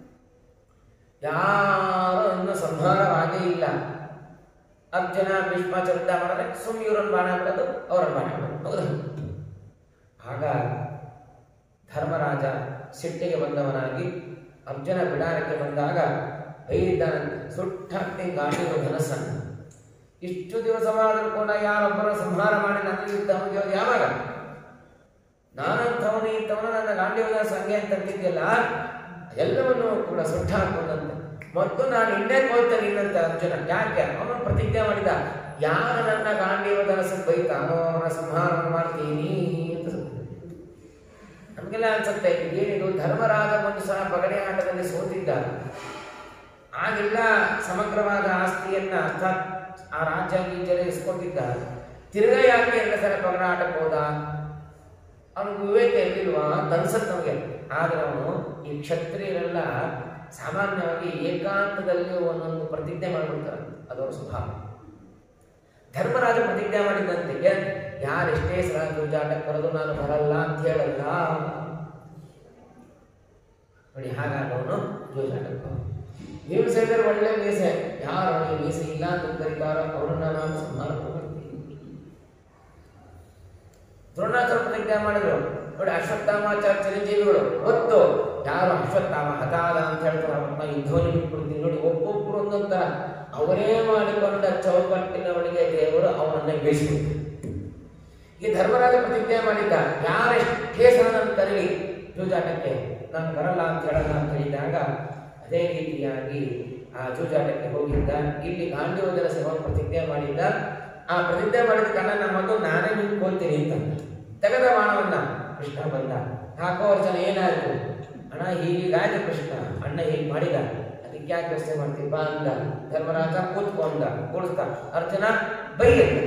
ಯಾರು ಇನ್ನೂ ಸಂಹಾರವಾಗೇ ಇಲ್ಲ ಅರ್ಜುನ ಭೀಷ್ಮ ಚಂದ ಮಾಡಿದ್ರೆ ಸುಮ್ ಇವ್ರನ್ನ ಬಾಣ ಬಿಡೋದು ಅವ್ರನ್ನ ಬಾಣ ಬಿಡೋದು ಹೌದಾ ಆಗ ಧರ್ಮರಾಜ ಸಿಟ್ಟಿಗೆ ಬಂದವನಾಗಿ ಅರ್ಜುನ ಬಿಡಾರಕ್ಕೆ ಬಂದಾಗ ಬೈದಿದ್ದಾನಂತೆ ಸುಟ್ಟಾಗ್ತಿ ಗಾಂಡಿನ ಧನಸ್ಸನ್ನು ಇಷ್ಟು ದಿವಸವಾದರೂ ಕೂಡ ಯಾರೊಬ್ಬರ ಸಂಹಾರ ಮಾಡಿ ನನ್ನ ಯುದ್ಧ ಮುಗಿಯೋದು ಯಾವಾಗ ನಾನಂಥವನು ಇಂಥವನು ನನ್ನ ಗಾಂಡಿವನ ಸಂಖ್ಯೆ ಅಂತ ಅಂತಿದ್ಯಲ್ಲ ಎಲ್ಲವನ್ನೂ ಕೂಡ ಸುಟ್ಟಾಕೊಂಡಂತೆ ಮತ್ತು ನಾನು ಇನ್ನೇ ಕೊಲ್ತೇನೆ ಇನ್ನಂತ ಅರ್ಜುನ ಯಾಕೆ ಅವನು ಪ್ರತಿಜ್ಞೆ ಮಾಡಿದ ಯಾರು ನನ್ನ ಗಾಂಡೀವ ಧನಸ್ಸನ್ನು ಬೈತಾನೋ ಅವನ ಸಂಹಾರವನ್ನು ಮಾಡ್ತೀನಿ ಅಂತ ನಮಗೆಲ್ಲ ಅನ್ಸುತ್ತೆ ಏನಿದು ಧರ್ಮರಾಜ ಒಂದು ಸಲ ಪಗಡೆ ಆಟದಲ್ಲಿ ಸೋತಿದ್ದ ಆಗೆಲ್ಲ ಸಮಗ್ರವಾದ ಆಸ್ತಿಯನ್ನ ಅರ್ಥಾತ್ ಆ ರಾಜ್ಯ ಗೀಜ್ಯೆಲ್ಲ ಇಸ್ಕೊತಿದ್ದ ತಿರ್ಗಾ ಯಾಕೆ ಎಲ್ಲ ಸಲ ಪಗಡ ಆಟಕ್ಕೆ ಹೋದ ಅವನಿಗೆ ವಿವೇಕ ಎಲ್ಲಿಲ್ವಾ ಅಂತ ಅನ್ಸತ್ ನಮಗೆ ಆದ್ರೆ ಅವನು ಈ ಕ್ಷತ್ರಿಯರೆಲ್ಲ ಸಾಮಾನ್ಯವಾಗಿ ಏಕಾಂತದಲ್ಲಿ ಒಂದೊಂದು ಪ್ರತಿಜ್ಞೆ ಮಾಡಿಬಿಡ್ತಾರೆ ಅದವರ ಸ್ವಭಾವ ಧರ್ಮರಾಜ ಪ್ರತಿಜ್ಞೆ ಮಾಡಿದಂತೆ ಯಾರೆಷ್ಟೇ ಸಲ ಜೂಜಾಟಕ್ಕೆ ಬರೋದು ನಾನು ಬರಲ್ಲ ಅಂತ ಹೇಳಲ್ಲ ನೋಡಿ ಹಾಗಾದವನು ಜೂಜಾಟಕ್ಕೆ ಬರೋದು ಭೀಮಸೇನರು ಒಳ್ಳೆ ಮೀಸೆ ಯಾರು ಅವನಿಗೆ ಮೀಸೆ ಇಲ್ಲ ಅಂತ ಕರೀತಾರೋ ಅವರನ್ನ ನಾನು ಸಂಹಾರ ಮಾಡ್ತೀನಿ ದ್ರೋಣಾಚಾರ್ಯ ಪ್ರತಿಜ್ಞೆ ಮಾಡಿದ್ರು ನೋಡಿ ಅಶ್ವತ್ಥಾಮಾಚಾರ್ಯ ಚಿರಂಜೀವಿಗಳು ಒತ್ತು ಯಾರು ಅಶ್ವತ್ಥಾಮ ಹತಾದ ಅಂತ ಹೇಳ್ತಾರೆ ಅವ್ರನ್ನ ಯುದ್ಧವನ್ನು ಬಿಟ್ಬಿಡ್ತೀನಿ ನೋಡಿ ಒಬ್ಬೊಬ್ರು ಒಂದೊಂದರ ಅವರೇ ಮಾಡಿಕೊಂಡ ಚೌಕಟ್ಟಿನವಳಿಗೆ ದೇವರು ಅವನನ್ನ ಬೇಯಿಸಿಬಿಟ್ಟು ಈ ಧರ್ಮರಾಜ ಪ್ರತಿಜ್ಞೆ ಮಾಡಿದ್ದ ಯಾರೆಷ್ಟೇ ಸಲ ನನ್ನ ಕರೀಲಿ ಜೂಜಾಟಕ್ಕೆ ನಾನು ಬರಲ್ಲ ಅಂತ ಹೇಳಲ್ಲ ಅಂತ ಹೇಳಿದಾಗ ಅದೇ ರೀತಿಯಾಗಿ ಆ ಜೂಜಾಟಕ್ಕೆ ಹೋಗಿದ್ದ ಇಲ್ಲಿ ಗಾಂಧಿಯೋದರ ಸೇವನ ಪ್ರತಿಜ್ಞೆ ಮಾಡಿದ್ದ ಆ ಪ್ರತಿಜ್ಞೆ ಮಾಡಿದ ಕಣ್ಣನ ಮಗು ನಾನೇ ನಿಂತ್ಕೊಳ್ತೀನಿ ಅಂತ ತೆಗೆದ ಬಾಣವನ್ನ ಕೃಷ್ಣ ಬಂದ ಹಾಕೋ ಜನ ಏನಾಯ್ತು ಅಣ್ಣ ಹೀಗಾಯ್ತು ಕೃಷ್ಣ ಅಣ್ಣ ಹೀಗೆ ಮಾಡಿದ ಅದಕ್ಕೆ ಯಾಕೆ ಯೋಚನೆ ಮಾಡ್ತೀವಿ ಬಾ ಅಂದ ಧರ್ಮರಾಜ ಕೂತ್ಕೊಂಡ ಕೂಡಿಸ್ದ ಅರ್ಜುನ ಬೈಯಂದ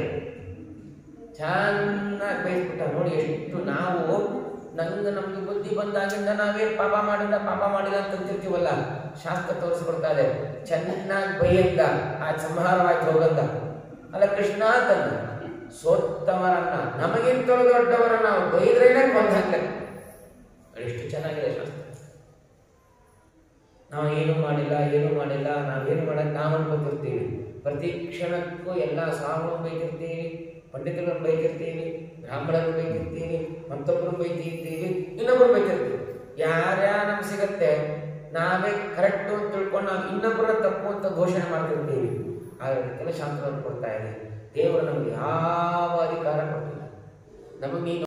ಚೆನ್ನಾಗಿ ಬೈಸ್ಬಿಟ್ಟ ನೋಡಿ ಎಷ್ಟು ನಾವು ನಂಗೆ ನಮ್ಗೆ ಬುದ್ಧಿ ಬಂದಾಗಿಂದ ನಾವೇನ್ ಪಾಪ ಮಾಡಿಲ್ಲ ಪಾಪ ಮಾಡಿಲ್ಲ ಅಂತ ಅಂತಿರ್ತೀವಲ್ಲ ಶಾಸ್ತ್ರ ತೋರಿಸ್ಕೊಡ್ತಾರೆ ಚೆನ್ನಾಗಿ ಬೈಯಂದ ಆ ಸಂಹಾರವಾಯ್ತು ಹೋಗಂದ ಅಲ್ಲ ಕೃಷ್ಣ ಅಂತಂದ ಸೋತ್ತವರನ್ನ ನಮಗಿಂತ ದೊಡ್ಡವರನ್ನ ನಾವು ಬೈದ್ರೇನೆ ಕೊಂದ ಎಷ್ಟು ಚೆನ್ನಾಗಿದೆ ಶಾಸ್ತ್ರ ನಾವು ಏನು ಮಾಡಿಲ್ಲ ಏನು ಮಾಡಿಲ್ಲ ನಾವೇನು ಮಾಡಕ್ ನಾವು ಅನ್ಕೋತಿರ್ತೀವಿ ಪ್ರತಿ ಕ್ಷಣಕ್ಕೂ ಎಲ್ಲ ಸಾವನ್ನು ಬೈತಿರ್ತೀವಿ ಪಂಡಿತರನ್ನು ಬೈತಿರ್ತೀವಿ ಬ್ರಾಹ್ಮಣರನ್ನು ಬೈತಿರ್ತೀವಿ ಮತ್ತೊಬ್ಬರು ಬೈತಿರ್ತೀವಿ ಇನ್ನೊಬ್ಬರು ಬೈತಿರ್ತೀವಿ ಯಾರ್ಯಾರ ನಮ್ಗೆ ಸಿಗತ್ತೆ ನಾವೇ ಕರೆಕ್ಟು ಅಂತ ತಿಳ್ಕೊಂಡು ನಾವು ಇನ್ನೊಬ್ಬರ ತಪ್ಪು ಅಂತ ಘೋಷಣೆ ಮಾಡ್ತಿರ್ತೀವಿ ಆದರೆ ಕೆಲ ಶಾಂತವನ್ನು ಕೊಡ್ತಾ ಇದೆ ದೇವರು ನಮಗೆ ಯಾವ ಅಧಿಕಾರ ಕೊಟ್ಟಿಲ್ಲ ನಮಗೆ ನೀನು